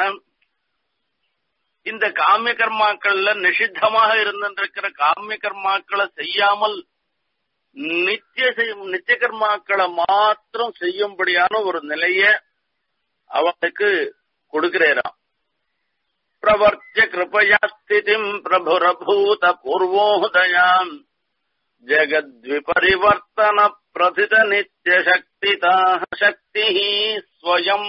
இந்த காமிய கர்மாக்கள்ல நிஷித்தமாக இருந்திருக்கிற காமிய கர்மாக்களை செய்யாமல் நித்திய நித்திய கர்மாக்களை மாத்திரம் செய்யும்படியான ஒரு நிலைய அவனுக்கு கொடுக்கிறேராம் பிரவர்த்திய கிருபயா ஸ்திதிம் பிரபுரபூத பூர்வோதயாம் ஜகத்விபரிவர்த்தன பிரதித நித்திய சக்திதா சக்தி ஸ்வயம்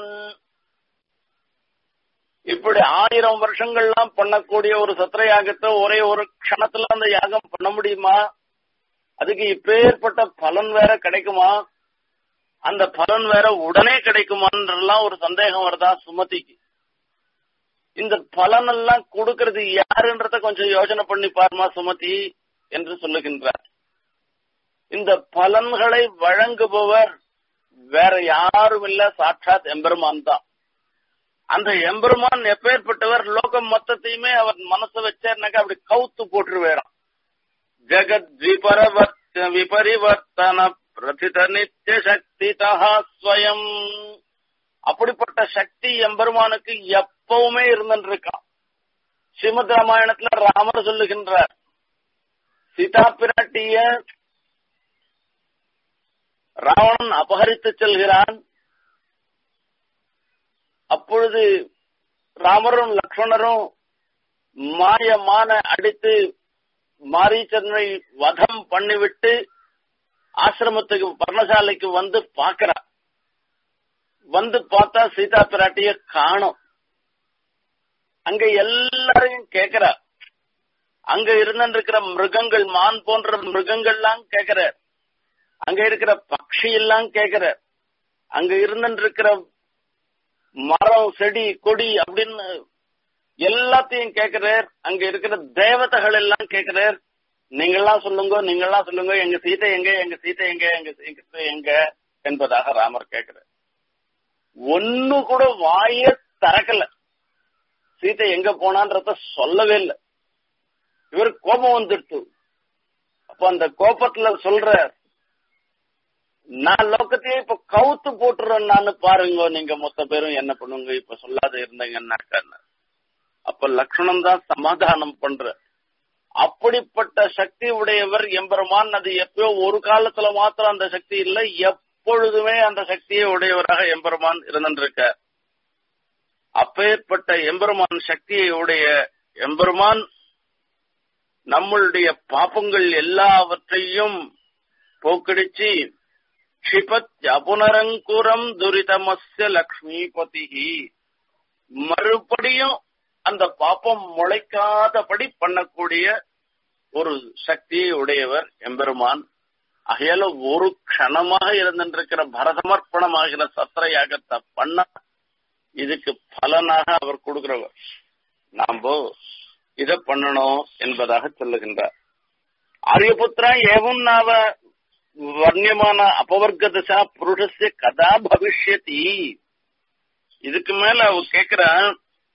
இப்படி ஆயிரம் வருஷங்கள்லாம் பண்ணக்கூடிய ஒரு சத்திர யாகத்தை ஒரே ஒரு க்ஷணத்துல அந்த யாகம் பண்ண முடியுமா அதுக்கு இப்பேற்பட்ட பலன் வேற கிடைக்குமா அந்த பலன் வேற உடனே கிடைக்குமான்றலாம் ஒரு சந்தேகம் வருதா சுமதிக்கு இந்த பலன் எல்லாம் கொடுக்கறது யாருன்றத கொஞ்சம் யோசனை பண்ணி பாருமா சுமதி என்று சொல்லுகின்றார் இந்த பலன்களை வழங்குபவர் வேற யாரும் இல்ல சாட்சாத் எம்பெருமான் தான் அந்த எம்பெருமான் எப்பேற்பட்டவர் லோகம் மொத்தத்தையுமே அவர் மனசு வச்சாருனாக்கா அப்படி கவுத்து போட்டுருவேறாம் ஜெகத் விபரவர்த்த விபரிவர்த்தன பிரதித நித்திய சக்தி ஸ்வயம் அப்படிப்பட்ட சக்தி எம்பெருமானுக்கு எப்பவுமே இருந்துருக்கான் ஸ்ரீமத் ராமாயணத்துல ராமர் சொல்லுகின்றார் சீதா பிராட்டிய ராவணன் அபகரித்து செல்கிறான் அப்பொழுது ராமரும் லக்ஷ்மணரும் மாயமான அடித்து மாரீச்சனை வதம் பண்ணிவிட்டு ஆசிரமத்துக்கு பர்ணசாலைக்கு வந்து பாக்குறா வந்து பார்த்தா சீதா பிராட்டிய காணும் அங்க எல்லாரையும் கேக்குறா அங்க இருந்திருக்கிற மிருகங்கள் மான் போன்ற மிருகங்கள்லாம் கேக்குற அங்க இருக்கிற பக்ஷி எல்லாம் கேக்குற அங்க இருந்திருக்கிற மரம் செடி கொடி அப்படின்னு எல்லாத்தையும் கேக்குறார் அங்க இருக்கிற தேவதைகள் எல்லாம் கேக்குறார் நீங்கெல்லாம் சொல்லுங்க நீங்கெல்லாம் சொல்லுங்க எங்க சீதை எங்க எங்க சீதை எங்க எங்க சீதை எங்க என்பதாக ராமர் கேக்குறார் ஒன்னு கூட வாய திறக்கல சீதை எங்க போனான்றத சொல்லவே இல்லை இவர் கோபம் வந்துடுத்து அப்ப அந்த கோபத்துல சொல்ற நான் லோக்கத்தையே இப்ப கவுத்து போட்டுறேன் நான் பாருங்க நீங்க மொத்த பேரும் என்ன பண்ணுங்க இப்ப சொல்லாத இருந்தீங்கன்னாக்கா அப்ப லக்ஷ்மணன் தான் சமாதானம் பண்ற அப்படிப்பட்ட சக்தி உடையவர் எம்பெருமான் அது எப்பயோ ஒரு காலத்துல மாத்திரம் அந்த சக்தி இல்ல எப்பொழுதுமே அந்த சக்தியை உடையவராக எம்பெருமான் இருந்திருக்க அப்பேற்பட்ட எம்பெருமான் சக்தியை உடைய எம்பெருமான் நம்மளுடைய பாப்பங்கள் எல்லாவற்றையும் போக்கடிச்சு க்ஷிபத் அபுனரங்குரம் துரிதமஸ்ய லக்ஷ்மிபதி மறுபடியும் அந்த பாப்பம் முளைக்காதபடி பண்ணக்கூடிய ஒரு சக்தியை உடையவர் எம்பெருமான் அகையால ஒரு க்ஷணமாக இருந்திருக்கிற பரதமர்ப்பணமாகிற சத்திர யாகத்தை பண்ண இதுக்கு பலனாக அவர் கொடுக்கிறவர் நாம இத பண்ணணும் என்பதாக சொல்லுகின்றார் ஆரியபுத்திரா ஏவம் நாவ வர்ணியமான அபவர்க்க தசா புருஷஸ்ய கதா பவிஷ்யதி இதுக்கு மேல அவர் கேக்குறான்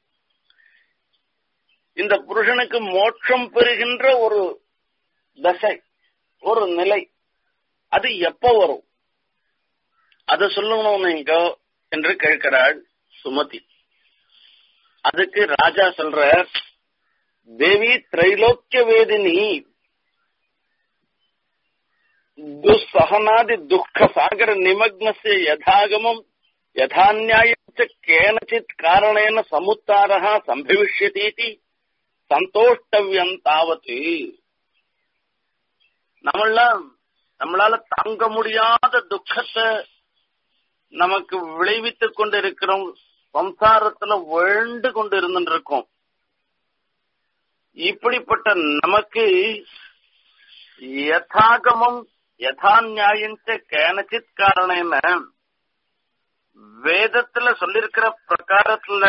இந்த புருஷனுக்கு மோட்சம் பெறுகின்ற ஒரு தசை ஒரு நிலை அது எப்ப வரும் அதை சொல்லணும் நீங்க என்று கேட்கிறாள் சுமதி அதுக்கு ராஜா சொல்ற தேவி திரைலோக்கிய வேதினி துஸ்ஸகனாதி துக்க சாகர நிமக்னஸ்ய யதாகமம் யதாநியாயச்ச கேனச்சித் காரணேன சமுத்தாரः சம்பவிஷ்யதீதி சந்தோஷ்டவியம் தாவத்து நம்மளாம் நம்மளால தாங்க முடியாத துக்கத்தை நமக்கு விளைவித்துக் கொண்டிருக்கிறோம் சம்சாரத்துல விழுந்து கொண்டு இருந்துருக்கோம் இப்படிப்பட்ட நமக்கு யதாகமம் யதா நியாயஞ்ச கேனச்சித் காரணேன வேதத்துல சொல்லிருக்கிற பிரகாரத்துல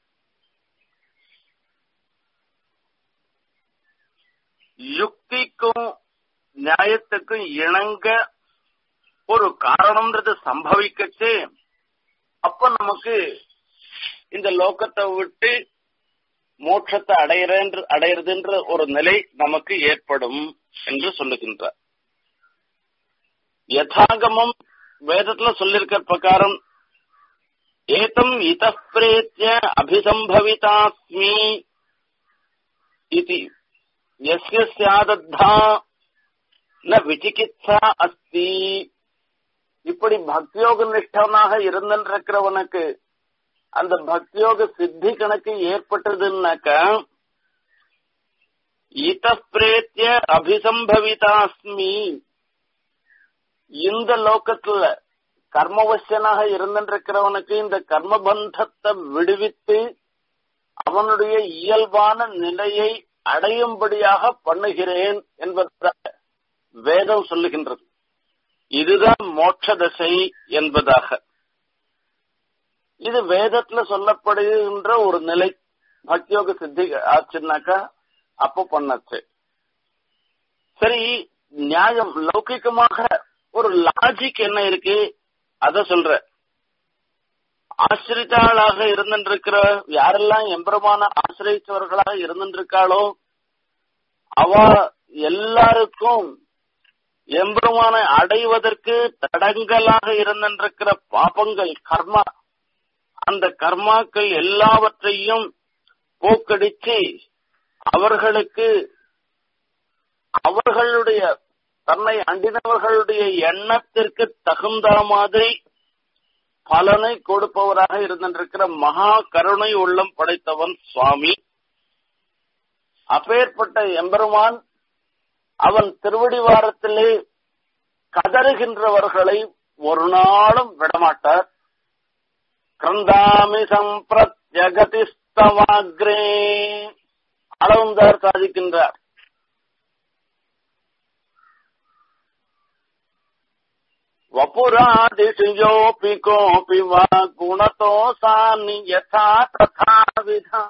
யுக்திக்கும் நியாயத்துக்கும் இணங்க ஒரு காரணம்ன்றது சம்பவிக்கச்சு அப்ப நமக்கு இந்த லோகத்தை விட்டு மோட்சத்தை அடையிற அடையிறதுன்ற ஒரு நிலை நமக்கு ஏற்படும் என்று சொல்லுகின்றார் யதாகமம் வேதத்துல சொல்லிருக்கிற பிரகாரம் ஏதம் இதப்பிரேத்திய அபிசம்பவிதாஸ்மி இது எஸ்ய சியாதத்தா ந விசிகித்சா அஸ்தி இப்படி பக்தியோக நிஷ்டவனாக இருந்திருக்கிறவனுக்கு அந்த பக்தியோக சித்தி கணக்கு ஏற்பட்டதுன்னாக்க இதப்பிரேத்திய அபிசம்பவிதாஸ்மி இந்த லோகத்துல கர்மவசியனாக இருந்திருக்கிறவனுக்கு இந்த கர்மபந்தத்தை விடுவித்து அவனுடைய இயல்பான நிலையை அடையும்படியாக பண்ணுகிறேன் என்பதாக வேதம் சொல்லுகின்றது இதுதான் மோட்ச தசை என்பதாக இது வேதத்துல சொல்லப்படுகின்ற ஒரு நிலை பக்தியோக சித்தி ஆச்சுன்னாக்கா அப்ப பண்ணச்சு சரி நியாயம் லௌகிகமாக ஒரு லாஜிக் என்ன இருக்கு அத சொல்ற ஆசிரித்தாளாக இருந்திருக்கிற யாரெல்லாம் எம்பெருமான ஆசிரியத்தவர்களாக இருந்திருக்காளோ அவ எல்லாருக்கும் எம்பெருமானை அடைவதற்கு தடங்கலாக இருந்திருக்கிற பாபங்கள் கர்மா அந்த கர்மாக்கள் எல்லாவற்றையும் போக்கடிச்சு அவர்களுக்கு அவர்களுடைய தன்னை அண்டினவர்களுடைய எண்ணத்திற்கு தகுந்த மாதிரி பலனை கொடுப்பவராக இருந்திருக்கிற மகா கருணை உள்ளம் படைத்தவன் சுவாமி அப்பேற்பட்ட எம்பெருமான் அவன் திருவடிவாரத்திலே கதறுகின்றவர்களை ஒரு நாளும் விடமாட்டார் கிரந்தாமி சம்பிரத்யகதிஸ்தவாக்ரே அளவுந்தார் சாதிக்கின்றார் वपुरादिषु योऽपि कोऽपि वा गुणतोऽसानि यथा तथाविधा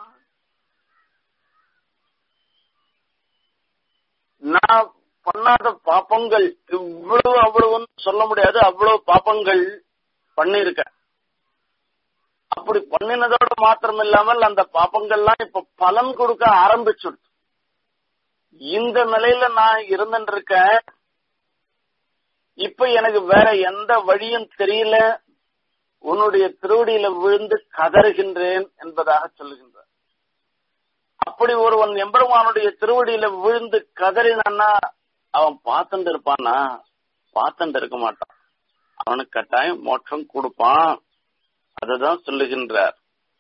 நான் பண்ணாத பாப்பங்கள் இவ்வளவு அவ்வளவுன்னு சொல்ல முடியாது அவ்வளவு பாப்பங்கள் பண்ணிருக்கேன் அப்படி பண்ணினதோட மாத்திரம் இல்லாமல் அந்த பாப்பங்கள்லாம் இப்ப பலன் கொடுக்க ஆரம்பிச்சுடுது இந்த நிலையில நான் இருந்துட்டு இருக்கேன் இப்ப எனக்கு வேற எந்த வழியும் தெரியல உன்னுடைய திருவடியில விழுந்து கதறுகின்றேன் என்பதாக சொல்லுகின்றார் அப்படி ஒருவன் எம்பெருமானுடைய திருவடியில விழுந்து கதறினான்னா அவன் பார்த்துட்டு இருப்பானா பார்த்துட்டு இருக்க மாட்டான் அவனுக்கு கட்டாயம் மோட்சம் கொடுப்பான் அததான் சொல்லுகின்றார்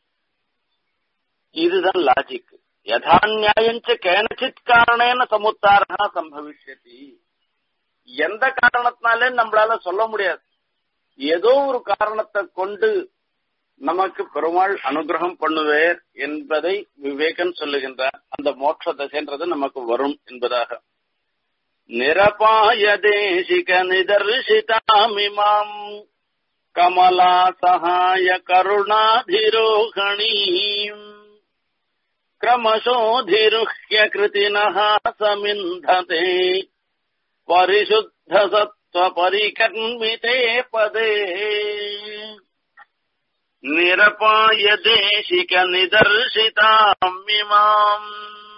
இதுதான் லாஜிக் யதா நியாயஞ்ச கேனச்சித் காரணேன சமுத்தாரா சம்பவிஷதி எந்த காரணத்தினாலே நம்மளால சொல்ல முடியாது ஏதோ ஒரு காரணத்தை கொண்டு நமக்கு பெருமாள் அனுகிரகம் பண்ணுவேர் என்பதை விவேகன் சொல்லுகின்றார் அந்த மோட்ச தசைன்றது நமக்கு வரும் என்பதாக நிரபாய தேசிக நிதர்சிதாமிமாம் கமலா சகாய கருணாதிரோகணீம் கிரமசோதிருஹ்ய கிருதினः சமிந்ததே परिशुद्ध सत्व परिकर्मिते पदे निरपाय देशिक நிதர்சிதாமிமாம்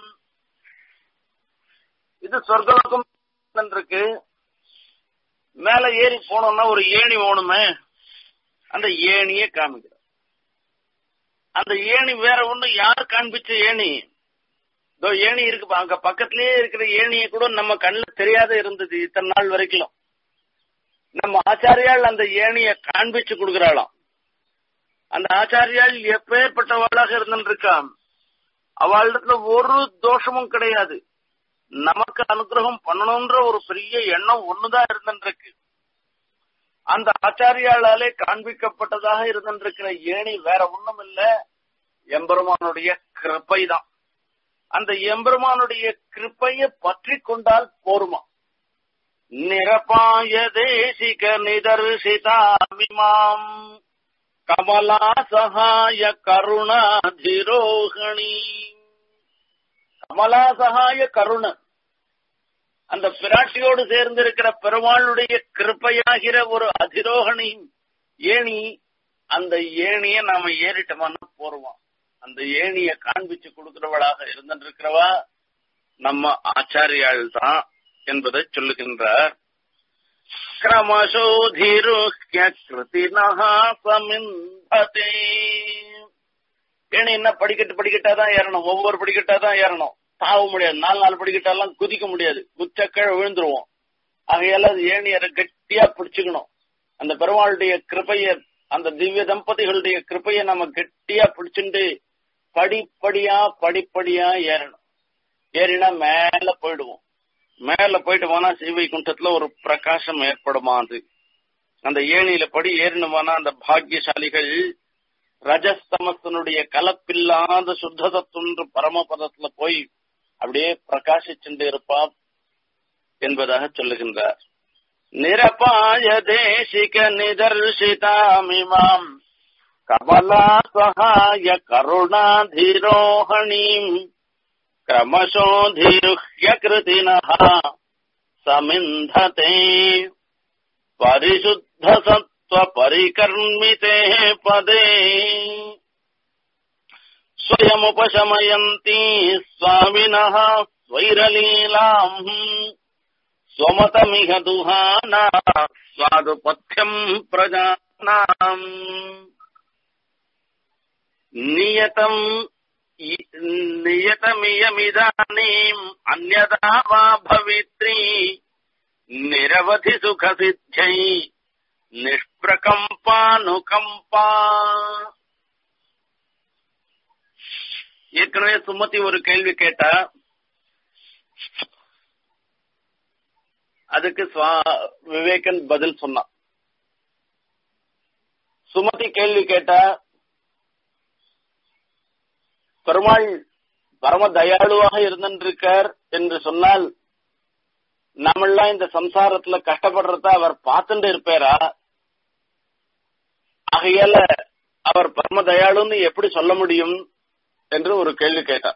இது சொர்க்கலோகம் இருக்கு மேல ஏறி போனோம்னா ஒரு ஏணி ஓணுமே அந்த ஏணிய காமிக்கிறார் அந்த ஏணி வேற ஒண்ணு யார் காண்பிச்ச ஏணி இதோ ஏணி இருக்கு அங்க பக்கத்திலேயே இருக்கிற ஏணியை கூட நம்ம கண்ணுல தெரியாத இருந்தது இத்தனை நாள் வரைக்கும் நம்ம ஆச்சாரியால் அந்த ஏணிய காண்பிச்சு கொடுக்கிறாளாம் அந்த ஆச்சாரியால் எப்பேற்பட்டவளாக இருந்துருக்கா அவளிடத்துல ஒரு தோஷமும் கிடையாது நமக்கு அனுகிரகம் பண்ணணும்ன்ற ஒரு பெரிய எண்ணம் ஒண்ணுதான் இருந்துருக்கு அந்த ஆச்சாரியாளாலே காண்பிக்கப்பட்டதாக இருந்திருக்கிற ஏணி வேற ஒண்ணும் இல்ல எம்பெருமானுடைய கிருப்பை தான் அந்த எம்பெருமானுடைய கிருப்பைய பற்றி கொண்டால் போருமா நிரபாய தேசிக நிதர்சிதாமிமாம் கமலா சகாய கருணாதிரோகணி கமலா சகாய கருண அந்த பிராட்டியோடு சேர்ந்திருக்கிற பெருமாளுடைய கிருப்பையாகிற ஒரு அதிரோகணி ஏணி அந்த ஏணிய நாம ஏறிட்டோம்னா போருவோம் அந்த ஏணிய காண்பிச்சு கொடுக்கிறவளாக இருந்திருக்கிறவா நம்ம ஆச்சாரியாள் தான் என்பதை சொல்லுகின்றார் கிரமசோதிருமிந்ததே ஏணி என்ன படிக்கட்டு படிக்கட்டாதான் ஏறணும் ஒவ்வொரு படிக்கட்டாதான் ஏறணும் தாவ முடியாது நாலு நாலு படிக்கட்டெல்லாம் குதிக்க முடியாது குச்சக்கழ விழுந்துருவோம் ஆகையால அது ஏணிய கட்டியா பிடிச்சுக்கணும் அந்த பெருமாளுடைய கிருப்பைய அந்த திவ்ய தம்பதிகளுடைய கிருப்பைய நம்ம கெட்டியா பிடிச்சுட்டு படிப்படியா படிப்படியா ஏறணும் ஏறினா மேல போயிடுவோம் மேல போயிட்டு போனா ஸ்ரீவைகுண்டத்துல ஒரு பிரகாசம் ஏற்படுமா அது அந்த ஏணியில படி ஏறினுமானா அந்த பாக்கியசாலிகள் ரஜஸ்தமஸ்தனுடைய கலப்பில்லாத சுத்த தத்துவன்ற பரமபதத்துல போய் அப்படியே பிரகாசிச்சுட்டு இருப்பா என்பதாக சொல்லுகின்றார் निरपाय देशिक निदर्शितामिमाम् कमला सहाय करुणाधिरोहणीम् क्रमशोऽधिरुह्य कृतिनः समिन्धते परिशुद्धसत्त्वपरिकर्मिते पदे स्वयमुपशमयन्ती स्वामिनः स्वैरलीलाम् स्वमतमिह दुहाना स्वादुपथ्यम् प्रजानाम् नियतम् नियतमियमिदानीम् अन्यदा वा भवित्री निरवधि सुखसिद्ध्यै நிஷ்பிரகம்பானுகம்பா ஏற்கனவே சுமதி ஒரு கேள்வி கேட்டா அதுக்கு விவேகன் பதில் சொன்னான் சுமதி கேள்வி கேட்டா பெருமாள் பரம தயாளுவாக இருந்திருக்கார் என்று சொன்னால் நம்மெல்லாம் இந்த சம்சாரத்துல கஷ்டப்படுறத அவர் பார்த்துட்டு இருப்பாரா ஆகையால அவர் பரம தயாளுன்னு எப்படி சொல்ல முடியும் என்று ஒரு கேள்வி கேட்டார்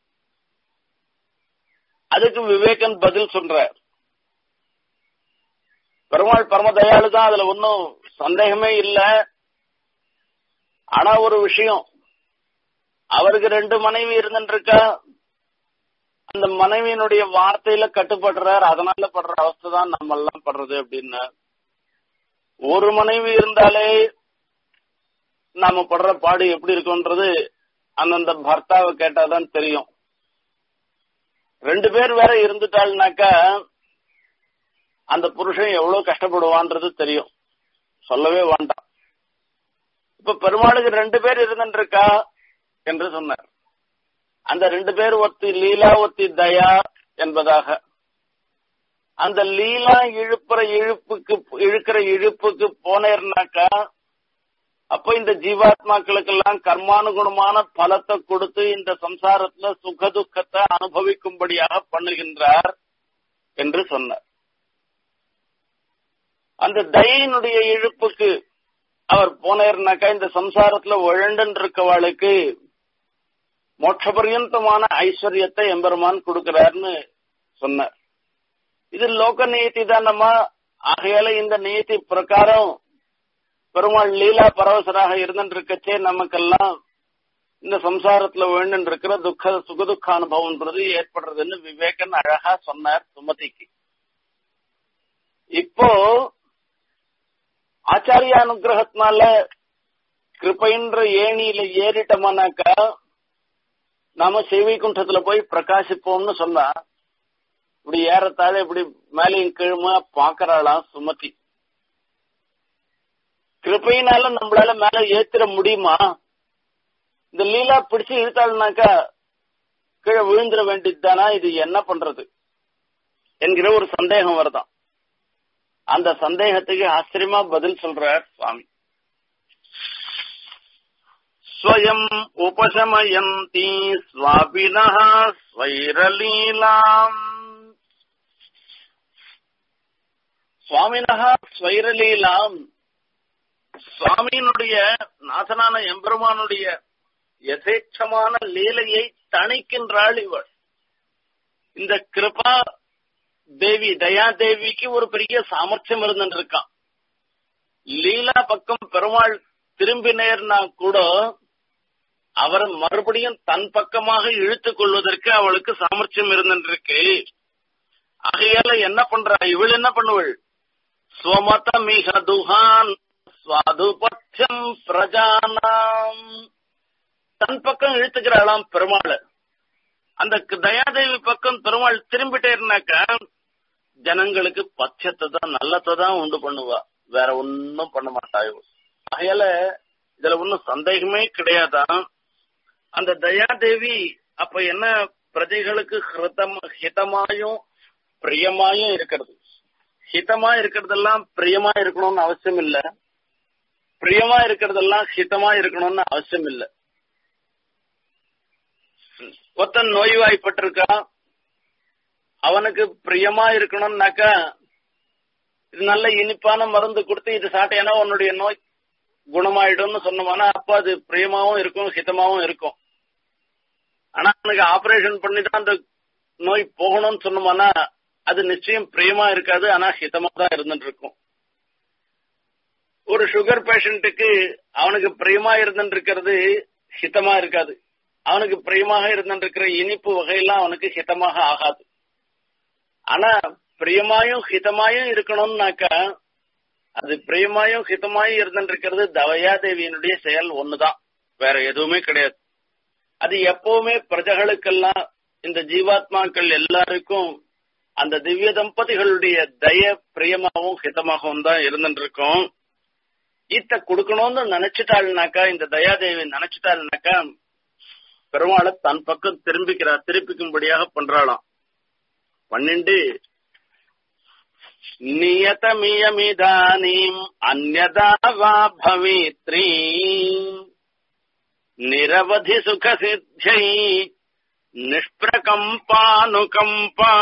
அதுக்கு விவேகன் பதில் சொல்றார் பெருமாள் பரம தயாளு தான் அதுல ஒன்னும் சந்தேகமே இல்ல ஆனா ஒரு விஷயம் அவருக்கு ரெண்டு மனைவி இருந்துருக்கா அந்த மனைவியினுடைய வார்த்தையில கட்டுப்படுறார் அதனால படுற அவஸ்தை தான் நம்ம எல்லாம் படுறது அப்படின்னு ஒரு மனைவி இருந்தாலே நாம படுற பாடு எப்படி இருக்கும்ன்றது அந்தந்த பர்த்தாவை கேட்டாதான் தெரியும் ரெண்டு பேர் வேற இருந்துட்டாள்னாக்கா அந்த புருஷன் எவ்வளவு கஷ்டப்படுவான்றது தெரியும் சொல்லவே வேண்டாம் இப்ப பெருமாளுக்கு ரெண்டு பேர் இருந்துருக்கா என்று சொன்னார் அந்த ரெண்டு பேர் ஒத்தி லீலா ஒத்தி தயா என்பதாக அந்த லீலா இழுப்புற இழுப்புக்கு இழுக்கிற இழுப்புக்கு போனேர்னாக்கா அப்ப இந்த ஜீவாத்மாக்களுக்கெல்லாம் கர்மானுகுணமான பலத்தை கொடுத்து இந்த சம்சாரத்துல சுக துக்கத்தை அனுபவிக்கும்படியாக பண்ணுகின்றார் என்று சொன்னார் அந்த தயினுடைய இழுப்புக்கு அவர் போனேர்னாக்கா இந்த சம்சாரத்துல உழண்டு இருக்கவாளுக்கு மோட்ச பர்யந்தமான ஐஸ்வர்யத்தை எம்பெருமான் கொடுக்கிறார்னு சொன்னார் இது லோக நீதி தானமா ஆகையால இந்த நீதி பிரகாரம் பெருமாள் லீலா பரவசராக இருந்துருக்கச்சே நமக்கெல்லாம் இந்த சம்சாரத்துல வேண்டு இருக்கிற துக்க சுகதுக்க அனுபவம்ன்றது ஏற்படுறதுன்னு விவேகன் அழகா சொன்னார் சுமதிக்கு இப்போ ஆச்சாரிய அனுகிரகத்தினால கிருப்பைன்ற ஏணியில ஏறிட்டோம்னாக்கா நாம சேவைக்குண்டத்துல போய் பிரகாசிப்போம்னு சொன்னா இப்படி ஏறத்தாழ இப்படி மேலையும் கீழுமா பாக்குறாளாம் சுமதி கிருப்பையினால நம்மளால மேல ஏத்திர முடியுமா இந்த லீலா பிடிச்சு இழுத்தாள்னாக்கா கீழே விழுந்துட வேண்டியதுதானா இது என்ன பண்றது என்கிற ஒரு சந்தேகம் வருதான் அந்த சந்தேகத்துக்கு ஆச்சரியமா பதில் சொல்றார் சுவாமி ஸ்வயம் உபசமயந்தி ஸ்வாபினா ஸ்வைரலீலாம் சுவாமினஹா ஸ்வைரலீலாம் சுவாமியினுடைய நாதனான எம்பெருமானுடைய யதேச்சமான லீலையை தணிக்கின்றாள் இவள் இந்த கிருபா தேவி தயா தேவிக்கு ஒரு பெரிய சாமர்த்தியம் இருந்துருக்கான் லீலா பக்கம் பெருமாள் திரும்பினேர்னா கூட அவர் மறுபடியும் தன் பக்கமாக இழுத்துக் கொள்வதற்கு அவளுக்கு சாமர்த்தியம் இருந்துருக்கு ஆகையால என்ன பண்றா இவள் என்ன பண்ணுவள் ஸ்வமத மிக துஹான் சுவாதுபத்தியம் பிரஜானாம் தன் பக்கம் இழுத்துக்கிறாளாம் பெருமாள் அந்த தயாதேவி பக்கம் பெருமாள் திரும்பிட்டேருனாக்கா ஜனங்களுக்கு பச்சத்தை தான் நல்லத்தை தான் உண்டு பண்ணுவா வேற ஒன்னும் பண்ண மாட்டா ஆகையால இதுல ஒன்னும் சந்தேகமே கிடையாதான் அந்த தயாதேவி அப்ப என்ன பிரஜைகளுக்கு ஹிருதம் ஹிதமாயும் பிரியமாயும் இருக்கிறது ஹிதமா இருக்கிறதெல்லாம் பிரியமா இருக்கணும்னு அவசியம் இல்ல பிரியமா இருக்கிறதெல்லாம் ஹிதமா இருக்கணும்னு அவசியம் இல்ல ஒருத்தன் நோய்வாய்ப்பட்டிருக்கான் அவனுக்கு பிரியமா இருக்கணும்னாக்கா இது நல்ல இனிப்பான மருந்து கொடுத்து இது சாட்டையானா உன்னுடைய நோய் குணமாயிடும்னு சொன்னோம்னா அப்ப அது பிரியமாவும் இருக்கும் ஹிதமாவும் இருக்கும் ஆனா எனக்கு ஆபரேஷன் பண்ணி தான் அந்த நோய் போகணும்னு சொன்னோம்னா அது நிச்சயம் பிரியமா இருக்காது ஆனா ஹிதமா தான் இருந்துட்டு இருக்கும் ஒரு சுகர் பேஷண்ட்டுக்கு அவனுக்கு பிரியமா இருந்துட்டு இருக்கிறது ஹிதமா இருக்காது அவனுக்கு பிரியமாக இருந்துட்டு இருக்கிற இனிப்பு வகையெல்லாம் அவனுக்கு ஹிதமாக ஆகாது ஆனா பிரியமாயும் ஹிதமாயும் இருக்கணும்னாக்கா அது பிரியமாயும் ஹிதமாயும் இருந்துட்டு இருக்கிறது தவயாதேவியினுடைய செயல் ஒண்ணுதான் வேற எதுவுமே கிடையாது அது எப்பவுமே பிரஜகளுக்கெல்லாம் இந்த ஜீவாத்மாக்கள் எல்லாருக்கும் அந்த திவ்ய தம்பதிகளுடைய தய பிரியமாகவும் ஹிதமாகவும் தான் இருந்துட்டு இருக்கும் இத்த கொடுக்கணும்னு நினைச்சிட்டாள்னாக்கா இந்த தயாதேவி நினைச்சிட்டாள்னாக்கா பெருமாளை தன் பக்கம் திரும்பிக்கிறா திருப்பிக்கும்படியாக பண்றாளாம் பன்னெண்டு நியதமியமிதானீம் அந்நதா வா பவித்ரீ நிரவதி சுக சித்தியை நிஷ்பிரகம்பானுகம்பா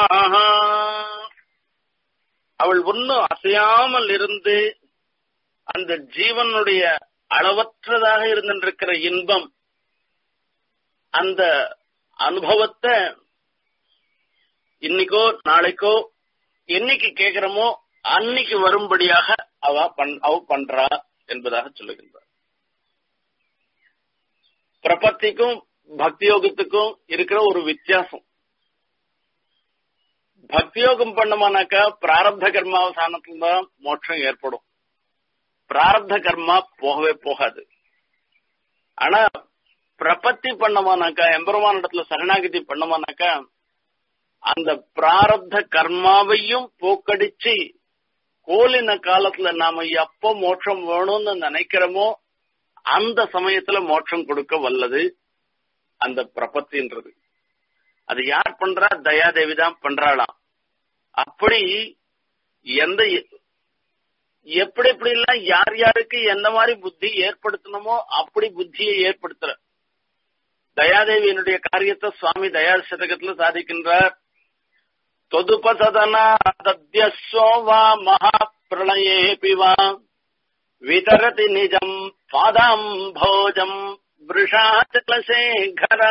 அவள் ஒன்னும் அசையாமல் இருந்து அந்த ஜீவனுடைய அளவற்றதாக இருந்திருக்கிற இன்பம் அந்த அனுபவத்தை இன்னைக்கோ நாளைக்கோ என்னைக்கு கேட்கிறோமோ அன்னைக்கு வரும்படியாக அவ பண் அவ பண்றா என்பதாக சொல்லுகின்றார் பிரபத்திக்கும் பக்தி யோகத்துக்கும் இருக்கிற ஒரு வித்தியாசம் பக்தி யோகம் பண்ணமானாக்கா பிராரப்த கர்மாவசானத்துல தான் மோட்சம் ஏற்படும் பிராரப்த கர்மா போகவே போகாது ஆனா பிரபத்தி பண்ணமானாக்கா எம்பெருமான இடத்துல சரணாகதி பண்ணமானாக்கா அந்த பிராரப்த கர்மாவையும் போக்கடிச்சு கோலின காலத்துல நாம எப்ப மோட்சம் வேணும்னு நினைக்கிறோமோ அந்த சமயத்துல மோட்சம் கொடுக்க வல்லது அந்த பிரபத்தின்றது அது யார் பண்றா தயாதேவி தான் பண்றாளாம் அப்படி எந்த எப்படி எப்படி எல்லாம் யார் யாருக்கு எந்த மாதிரி புத்தி ஏற்படுத்தணுமோ அப்படி புத்தியை ஏற்படுத்துற தயாதேவியினுடைய காரியத்தை சுவாமி தயா சதகத்துல சாதிக்கின்றார் தொதுபசதனா தத்யஸ்வோ வா மகா பிரளயேபி வா விதரதி நிஜம் பாதாம் போஜம் விருஷாச்சலசேகர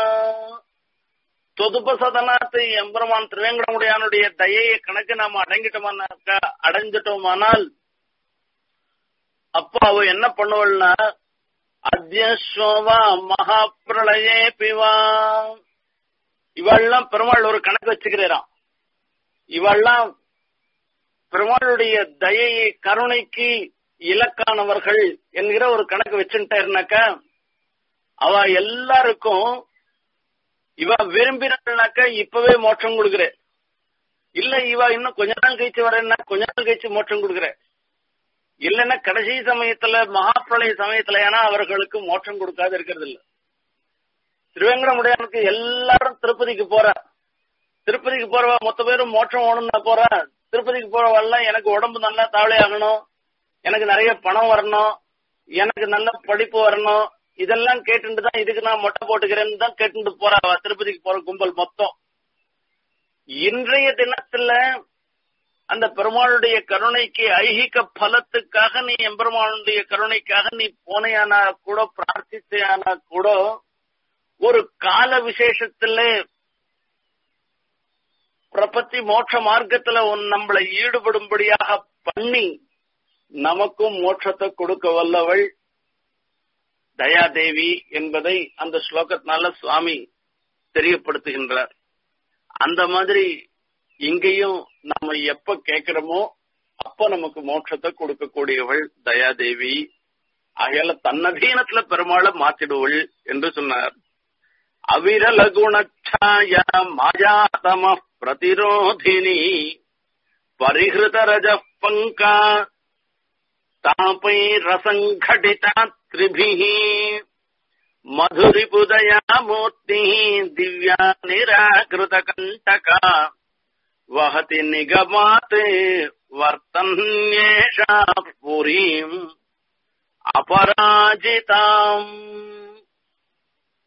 தொதுபசதனாத்து எம்பெருமான் திருவேங்கடமுடியானுடைய தயையை கணக்கு நாம அடங்கிட்டோமானாக்கா அடைஞ்சிட்டோமானால் அப்போ அவ என்ன பண்ணுவள்னா அத்தியஸ்வா மகா பிரளயே பிவா இவெல்லாம் பெருமாள் ஒரு கணக்கு வச்சுக்கிறான் இவெல்லாம் பெருமாளுடைய தயையை கருணைக்கு இலக்கானவர்கள் என்கிற ஒரு கணக்கு வச்சுட்டாருனாக்கா அவ எல்லாருக்கும் இவ விரும்பினாள்னாக்கா இப்பவே மோட்சம் கொடுக்குற இல்ல இவ இன்னும் கொஞ்ச நாள் கழிச்சு வரேன்னா கொஞ்ச நாள் கழிச்சு மோட்சம் கொடுக்குற இல்லைன்னா கடைசி சமயத்துல மகாப்பிரளய சமயத்துல ஏன்னா அவர்களுக்கு மோட்சம் கொடுக்காது இருக்கிறது இல்ல திருவேங்கடமுடையானுக்கு எல்லாரும் திருப்பதிக்கு போற திருப்பதிக்கு போறவா மொத்த பேரும் மோட்சம் ஓணும்னா போற திருப்பதிக்கு போறவெல்லாம் எனக்கு உடம்பு நல்லா தாவளை ஆகணும் எனக்கு நிறைய பணம் வரணும் எனக்கு நல்ல படிப்பு வரணும் இதெல்லாம் கேட்டுட்டு தான் இதுக்கு நான் மொட்டை போட்டுக்கிறேன்னு தான் கேட்டுட்டு போறா திருப்பதிக்கு போற கும்பல் மொத்தம் இன்றைய தினத்துல அந்த பெருமாளுடைய கருணைக்கு ஐகிக பலத்துக்காக நீ எம்பெருமானுடைய கருணைக்காக நீ போனையானா கூட பிரார்த்தித்தையானா கூட ஒரு கால விசேஷத்துல பிரபத்தி மோட்ச மார்க்கத்துல நம்மளை ஈடுபடும்படியாக பண்ணி நமக்கும் மோட்சத்தை கொடுக்க வல்லவள் தயாதேவி என்பதை அந்த ஸ்லோகத்தினால சுவாமி தெரியப்படுத்துகின்றார் அந்த மாதிரி இங்கேயும் நம்ம எப்ப கேட்கிறோமோ அப்ப நமக்கு மோட்சத்தை கொடுக்கக்கூடியவள் தயாதேவி ஆகையால தன்னதீனத்துல பெருமாளை மாத்திடுவள் என்று சொன்னார் அவிரல குணச்சாய மாயாதம பிரதிரோதினி பரிஹிருத ரஜ பங்கா தாபை ரசங்கடிதா திரிபிः மதுரிபுதயா மூர்த்தி திவ்யா நிராகிருத கண்டகா வஹதி நிகமாத் வர்த்தன்யேஷா புரீம் அபராஜிதாம்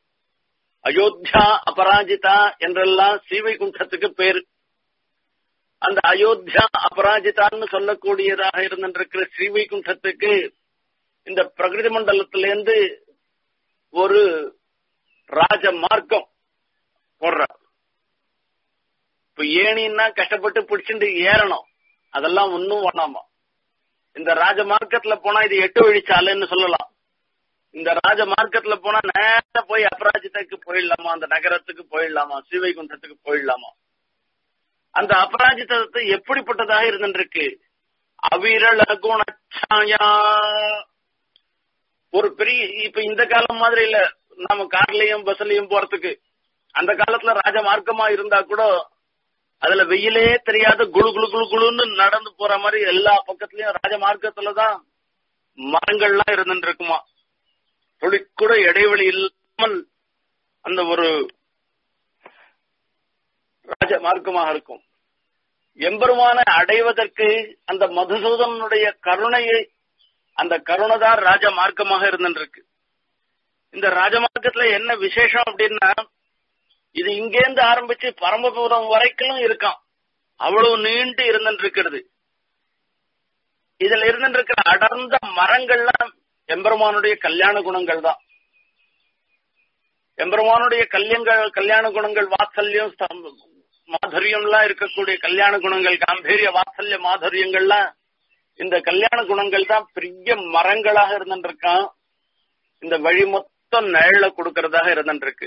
அயோத்தியா அபராஜிதா என்றெல்லாம் ஸ்ரீவைகுண்டத்துக்கு பேர் அந்த அயோத்தியா அபராஜிதான்னு சொல்லக்கூடியதாக இருந்திருக்கிற ஸ்ரீவைகுண்டத்துக்கு இந்த பிரகிருதி மண்டலத்திலேருந்து ஒரு ராஜ மார்க்கம் போடுற இப்ப ஏணின்னா கஷ்டப்பட்டு பிடிச்சிட்டு ஏறணும் அதெல்லாம் ஒன்னும் வேணாமா இந்த ராஜ மார்க்கத்துல போனா இது எட்டு வழி சாலைன்னு சொல்லலாம் இந்த ராஜ மார்க்கத்துல போனா நேரா போய் அபராஜிதத்துக்கு போயிடலாமா அந்த நகரத்துக்கு போயிடலாமா ஸ்ரீவைகுண்டத்துக்கு போயிடலாமா அந்த அபராஜிதத்தை எப்படிப்பட்டதாக இருந்திருக்கு அவிரள குணச்சாயா ஒரு பெரிய இப்ப இந்த காலம் மாதிரி இல்ல நம்ம கார்லயும் பஸ்லயும் போறதுக்கு அந்த காலத்துல ராஜ மார்க்கமா இருந்தா கூட அதுல வெயிலே தெரியாத குழு குழு குழு குழுன்னு நடந்து போற மாதிரி எல்லா பக்கத்துலயும் ராஜ மார்க்கத்துலதான் மரங்கள்லாம் இருந்துட்டு இருக்குமா துளி கூட இடைவெளி இல்லாமல் அந்த ஒரு ராஜ மார்க்கமாக இருக்கும் எம்பெருமான அடைவதற்கு அந்த மதுசூதனுடைய கருணையை அந்த கருணைதான் ராஜ மார்க்கமாக இருந்துருக்கு இந்த ராஜமார்க்கத்துல என்ன விசேஷம் அப்படின்னா இது இங்கேருந்து ஆரம்பிச்சு பரமபுரம் வரைக்கும் இருக்கான் அவ்வளவு நீண்டு இருந்துட்டு இருக்கிறது இதுல இருந்துட்டு இருக்கிற அடர்ந்த மரங்கள்லாம் எம்பெருமானுடைய கல்யாண குணங்கள் தான் எம்பெருமானுடைய கல்யங்கள் கல்யாண குணங்கள் வாத்சல்யம் மாதுரியம்லாம் இருக்கக்கூடிய கல்யாண குணங்கள் காம்பீரிய வாத்சல்ய மாதுரியங்கள்லாம் இந்த கல்யாண குணங்கள் தான் பெரிய மரங்களாக இருந்துருக்கான் இந்த வழி மொத்தம் நிழல கொடுக்கறதாக இருந்துருக்கு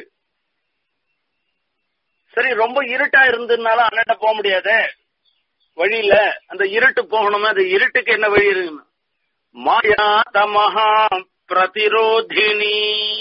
சரி ரொம்ப இருட்டா இருந்ததுனால அண்ணன் போக முடியாதே வழியில அந்த இருட்டு போகணுமே அந்த இருட்டுக்கு என்ன வழி இருக்கு மாயா தமஹா பிரதிரோதினி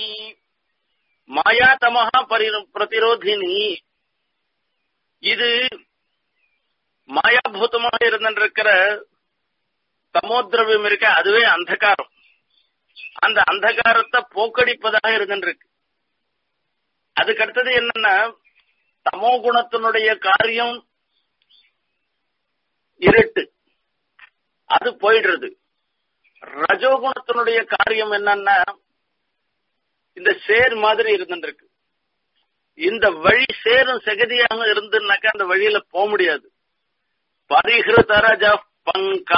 மாயா தமஹா பிரதிரோதினி இது மாயாபூதமாக இருந்திருக்கிற தமோதிரவியம் இருக்க அதுவே அந்தகாரம் அந்த அந்தகாரத்தை போக்கடிப்பதாக இருந்திருக்கு அதுக்கு அடுத்தது என்னன்னா தமோ குணத்தினுடைய காரியம் இருட்டு அது போயிடுறது ரஜோகுணத்தினுடைய காரியம் என்னன்னா இந்த சேர் மாதிரி இருந்துருக்கு இந்த வழி சேரும் செகதியாக இருந்துனாக்கா அந்த வழியில போக முடியாது பரிகிருத ரஜ பங்கா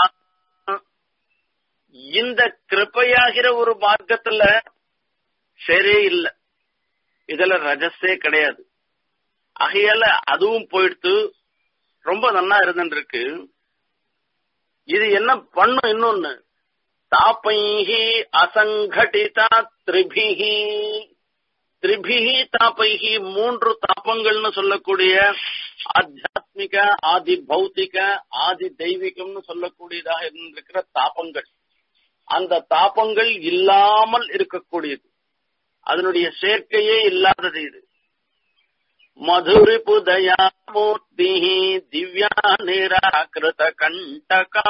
இந்த கிருப்பையாகிற ஒரு மார்க்கத்துல சரே இல்ல இதுல ரஜஸே கிடையாது ஆகையால அதுவும் போயிடுத்து ரொம்ப நன்னா இருந்துருக்கு இது என்ன பண்ணும் இன்னொன்னு தாப்பைஹி அசங்கடிதா திரிபிஹி திரிபிஹி தாப்பைஹி மூன்று தாப்பங்கள்னு சொல்லக்கூடிய ஆத்தியாத்மிக ஆதி பௌத்திக ஆதி தெய்வீகம்னு சொல்லக்கூடியதாக இருந்திருக்கிற தாப்பங்கள் அந்த தாப்பங்கள் இல்லாமல் இருக்கக்கூடியது அதனுடைய சேர்க்கையே இல்லாதது இது மதுரிபு தயாமூர்த்தி திவ்யா நிராகிருத கண்டகா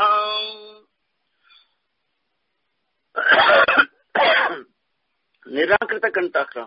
நிராகிருத கண்டகா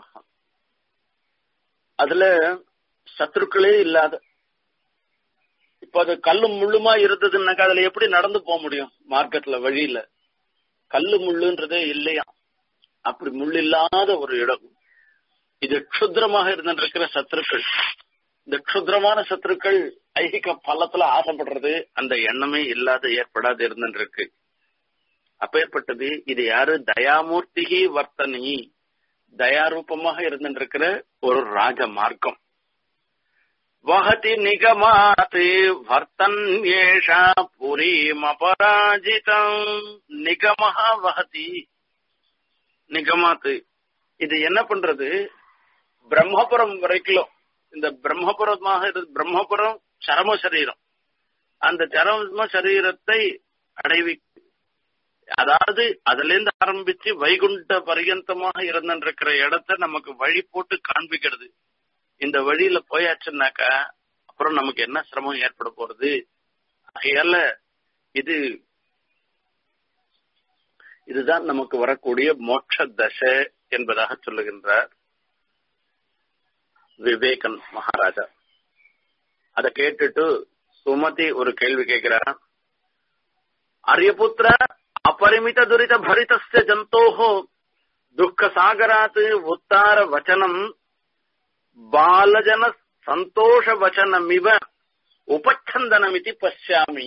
அதுல சத்துருக்களே இல்லாத இப்ப அது கல்லும் முள்ளுமா இருந்ததுன்னாக்கா அதுல எப்படி நடந்து போக முடியும் மார்க்கெட்ல வழியில கல்லு முள்ளுன்றதே இல்லையா அப்படி முள் இல்லாத ஒரு இடம் இது க்ஷுத்ரமாக இருந்திருக்கிற சத்துருக்கள் இந்த க்ஷுத்ரமான சத்துருக்கள் ஐகிக பள்ளத்துல ஆசைப்படுறது அந்த எண்ணமே இல்லாத ஏற்படாது இருந்துருக்கு அப்பேற்பட்டது இது யாரு தயாமூர்த்திகி வர்த்தனி தயாரூபமாக இருந்திருக்கிற ஒரு ராஜ மார்க்கம் வகதி நிகமாத் வர்த்தன் ஏஷா புரீம் அபராஜிதம் நிகமஹா வகதி நிகமாத்து இது என்ன பண்றது பிரம்மபுரம் வரைக்கும் இந்த பிரம்மபுரமாக இரு- பிரம்மபுரம் சரம சரீரம் அந்த சரம சரீரத்தை அடைவி அதாவது அதுல இருந்து ஆரம்பிச்சு வைகுண்ட பரியந்தமாக இருந்திருக்கிற இடத்த நமக்கு வழி போட்டு காண்பிக்கிறது இந்த வழியில போயாச்சுன்னாக்கா அப்புறம் நமக்கு என்ன சிரமம் ஏற்பட போறது ஆகையால இது இதுதான் நமக்கு வரக்கூடிய மோட்ச தசை என்பதாக சொல்லுகின்றார் விவேகன் மகாராஜா அதை கேட்டுட்டு சுமதி ஒரு கேள்வி கேட்கிறார் ஆரியபுத்திர அபரிமித துரித பரிதஸ்ய ஜந்தோஹோ துக்க சாகராத் உத்தார வச்சனம் பாலஜன சந்தோஷ வச்சனமிவ உபச்சந்தனமிதி பஷ்யாமி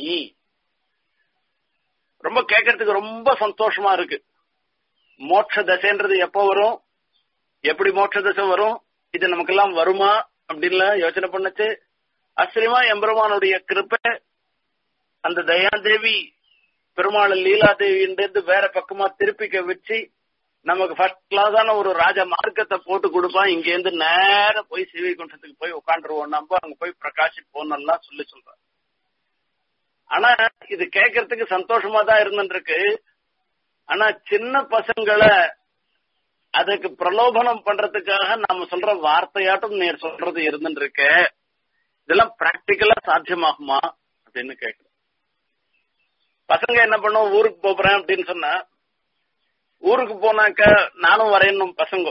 ரொம்ப கேட்கறதுக்கு ரொம்ப சந்தோஷமா இருக்கு மோட்ச தசைன்றது எப்போ வரும் எப்படி மோட்ச தசை வரும் இது நமக்கெல்லாம் வருமா அப்படின்லாம் யோசனை பண்ணுச்சு ஆச்சரியமா எம்பெருமானுடைய கிருப்பை அந்த தயாதேவி பெருமாள் லீலாதேவின்றது வேற பக்கமா திருப்பிக்க வச்சு நமக்கு ஃபர்ஸ்ட் கிளாஸான ஒரு ராஜ மார்க்கத்தை போட்டு கொடுப்பான் இங்க இருந்து நேர போய் சிவிகுண்டத்துக்கு போய் உட்காந்துருவோம் நம்ம அங்க போய் பிரகாஷிப்போம் எல்லாம் சொல்லி சொல்ற ஆனா இது கேட்கறதுக்கு சந்தோஷமா தான் இருந்துருக்கு ஆனா சின்ன பசங்களை அதுக்கு பிரலோபனம் பண்றதுக்காக நாம சொல்ற வார்த்தையாட்டும் நீர் சொல்றது இருந்துருக்கு இதெல்லாம் பிராக்டிக்கலா சாத்தியமாகுமா அப்படின்னு கேக்குறேன் பசங்க என்ன பண்ணும் ஊருக்கு போறேன் அப்படின்னு சொன்னா ஊருக்கு போனாக்க நானும் வரையணும் பசங்க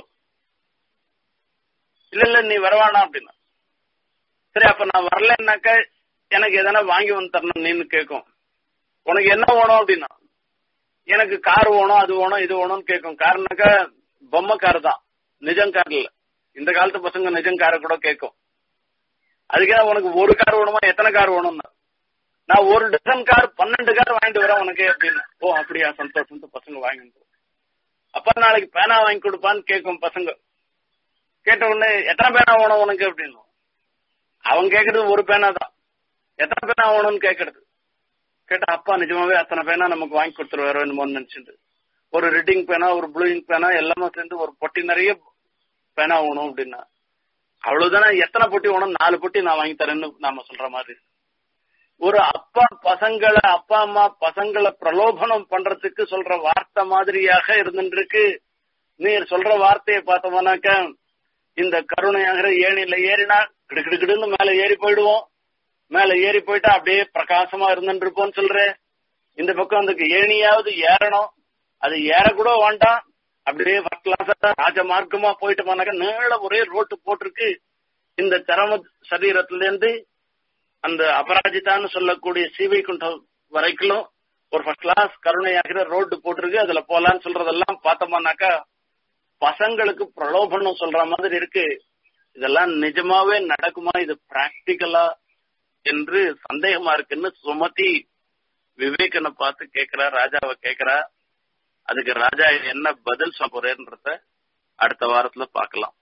இல்ல இல்ல நீ வரவானா அப்படின்னா சரி அப்ப நான் வரலன்னாக்க எனக்கு எதனா வாங்கி வந்து தரணும் நீன்னு கேட்கும் உனக்கு என்ன வேணும் அப்படின்னா எனக்கு கார் வேணும் அது வேணும் இது வேணும்னு கேட்கும் காரணக்க பொம்மை கார் தான் நிஜம் கார் இல்ல இந்த காலத்து பசங்க நிஜம் காரை கூட கேட்கும் அதுக்கே உனக்கு ஒரு கார் வேணுமா எத்தனை கார் வேணும்னா நான் ஒரு டசன் கார் பன்னெண்டு கார் வாங்கிட்டு வரேன் உனக்கு அப்படின்னு ஓ அப்படியா சந்தோஷம் பசங்க வாங்கிட்டு அப்பா நாளைக்கு பேனா வாங்கி கொடுப்பான்னு கேட்கும் பசங்க கேட்ட உடனே எத்தனை பேனா வேணும் உனக்கு அப்படின்னு அவன் கேட்கறது ஒரு பேனா தான் எத்தனை பேனா வேணும்னு கேட்கறது கேட்டா அப்பா நிஜமாவே அத்தனை பேனா நமக்கு வாங்கி கொடுத்துருவாரோ என்னமோன்னு நினைச்சிட்டு ஒரு ரெட்டிங் பேனா ஒரு ப்ளூ இங்க் பேனா எல்லாமே சேர்ந்து ஒரு பொட்டி நிறைய பேனா வேணும் அப்படின்னா அவ்வளவுதானே எத்தனை பொட்டி வேணும் நாலு பொட்டி நான் வாங்கி தரேன்னு நாம சொல்ற மாதிரி ஒரு அப்பா பசங்களை அப்பா அம்மா பசங்களை பிரலோபனம் பண்றதுக்கு சொல்ற வார்த்தை மாதிரியாக இருந்துருக்கு நீர் சொல்ற வார்த்தையை பார்த்தோம்னாக்க இந்த கருணையாகிற ஏணியில ஏறினா கிடுக்கிடுன்னு மேல ஏறி போயிடுவோம் மேல ஏறி போயிட்டா அப்படியே பிரகாசமா இருந்துட்டு இருப்போம்னு சொல்றேன் இந்த பக்கம் அந்த ஏணியாவது ஏறணும் அது ஏறக்கூட வேண்டாம் அப்படியே ஃபர்ஸ்ட் கிளாஸ் ராஜ மார்க்கமா போயிட்டு போனாக்க நீள ஒரே ரோட்டு போட்டிருக்கு இந்த சரம சரீரத்துல இருந்து அந்த அபராஜிதான்னு சொல்லக்கூடிய சீவைக்குண்டம் வரைக்கும் ஒரு ஃபர்ஸ்ட் கிளாஸ் கருணையாகிற ரோடு போட்டிருக்கு அதுல போலான்னு சொல்றதெல்லாம் பார்த்தோம்னாக்கா பசங்களுக்கு பிரலோபனம் சொல்ற மாதிரி இருக்கு இதெல்லாம் நிஜமாவே நடக்குமா இது பிராக்டிக்கலா என்று சந்தேகமா இருக்குன்னு சுமதி விவேகனை பார்த்து கேக்குறா ராஜாவை கேக்குறா அதுக்கு ராஜா என்ன பதில் சொல்ல போறேன்றத அடுத்த வாரத்துல பார்க்கலாம்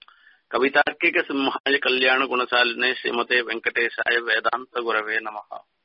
கவிதார்க்கிக சிம்ஹாய கல்யாண குணசாலினே ஸ்ரீமதே வெங்கடேசாய வேதாந்த குரவே நமகா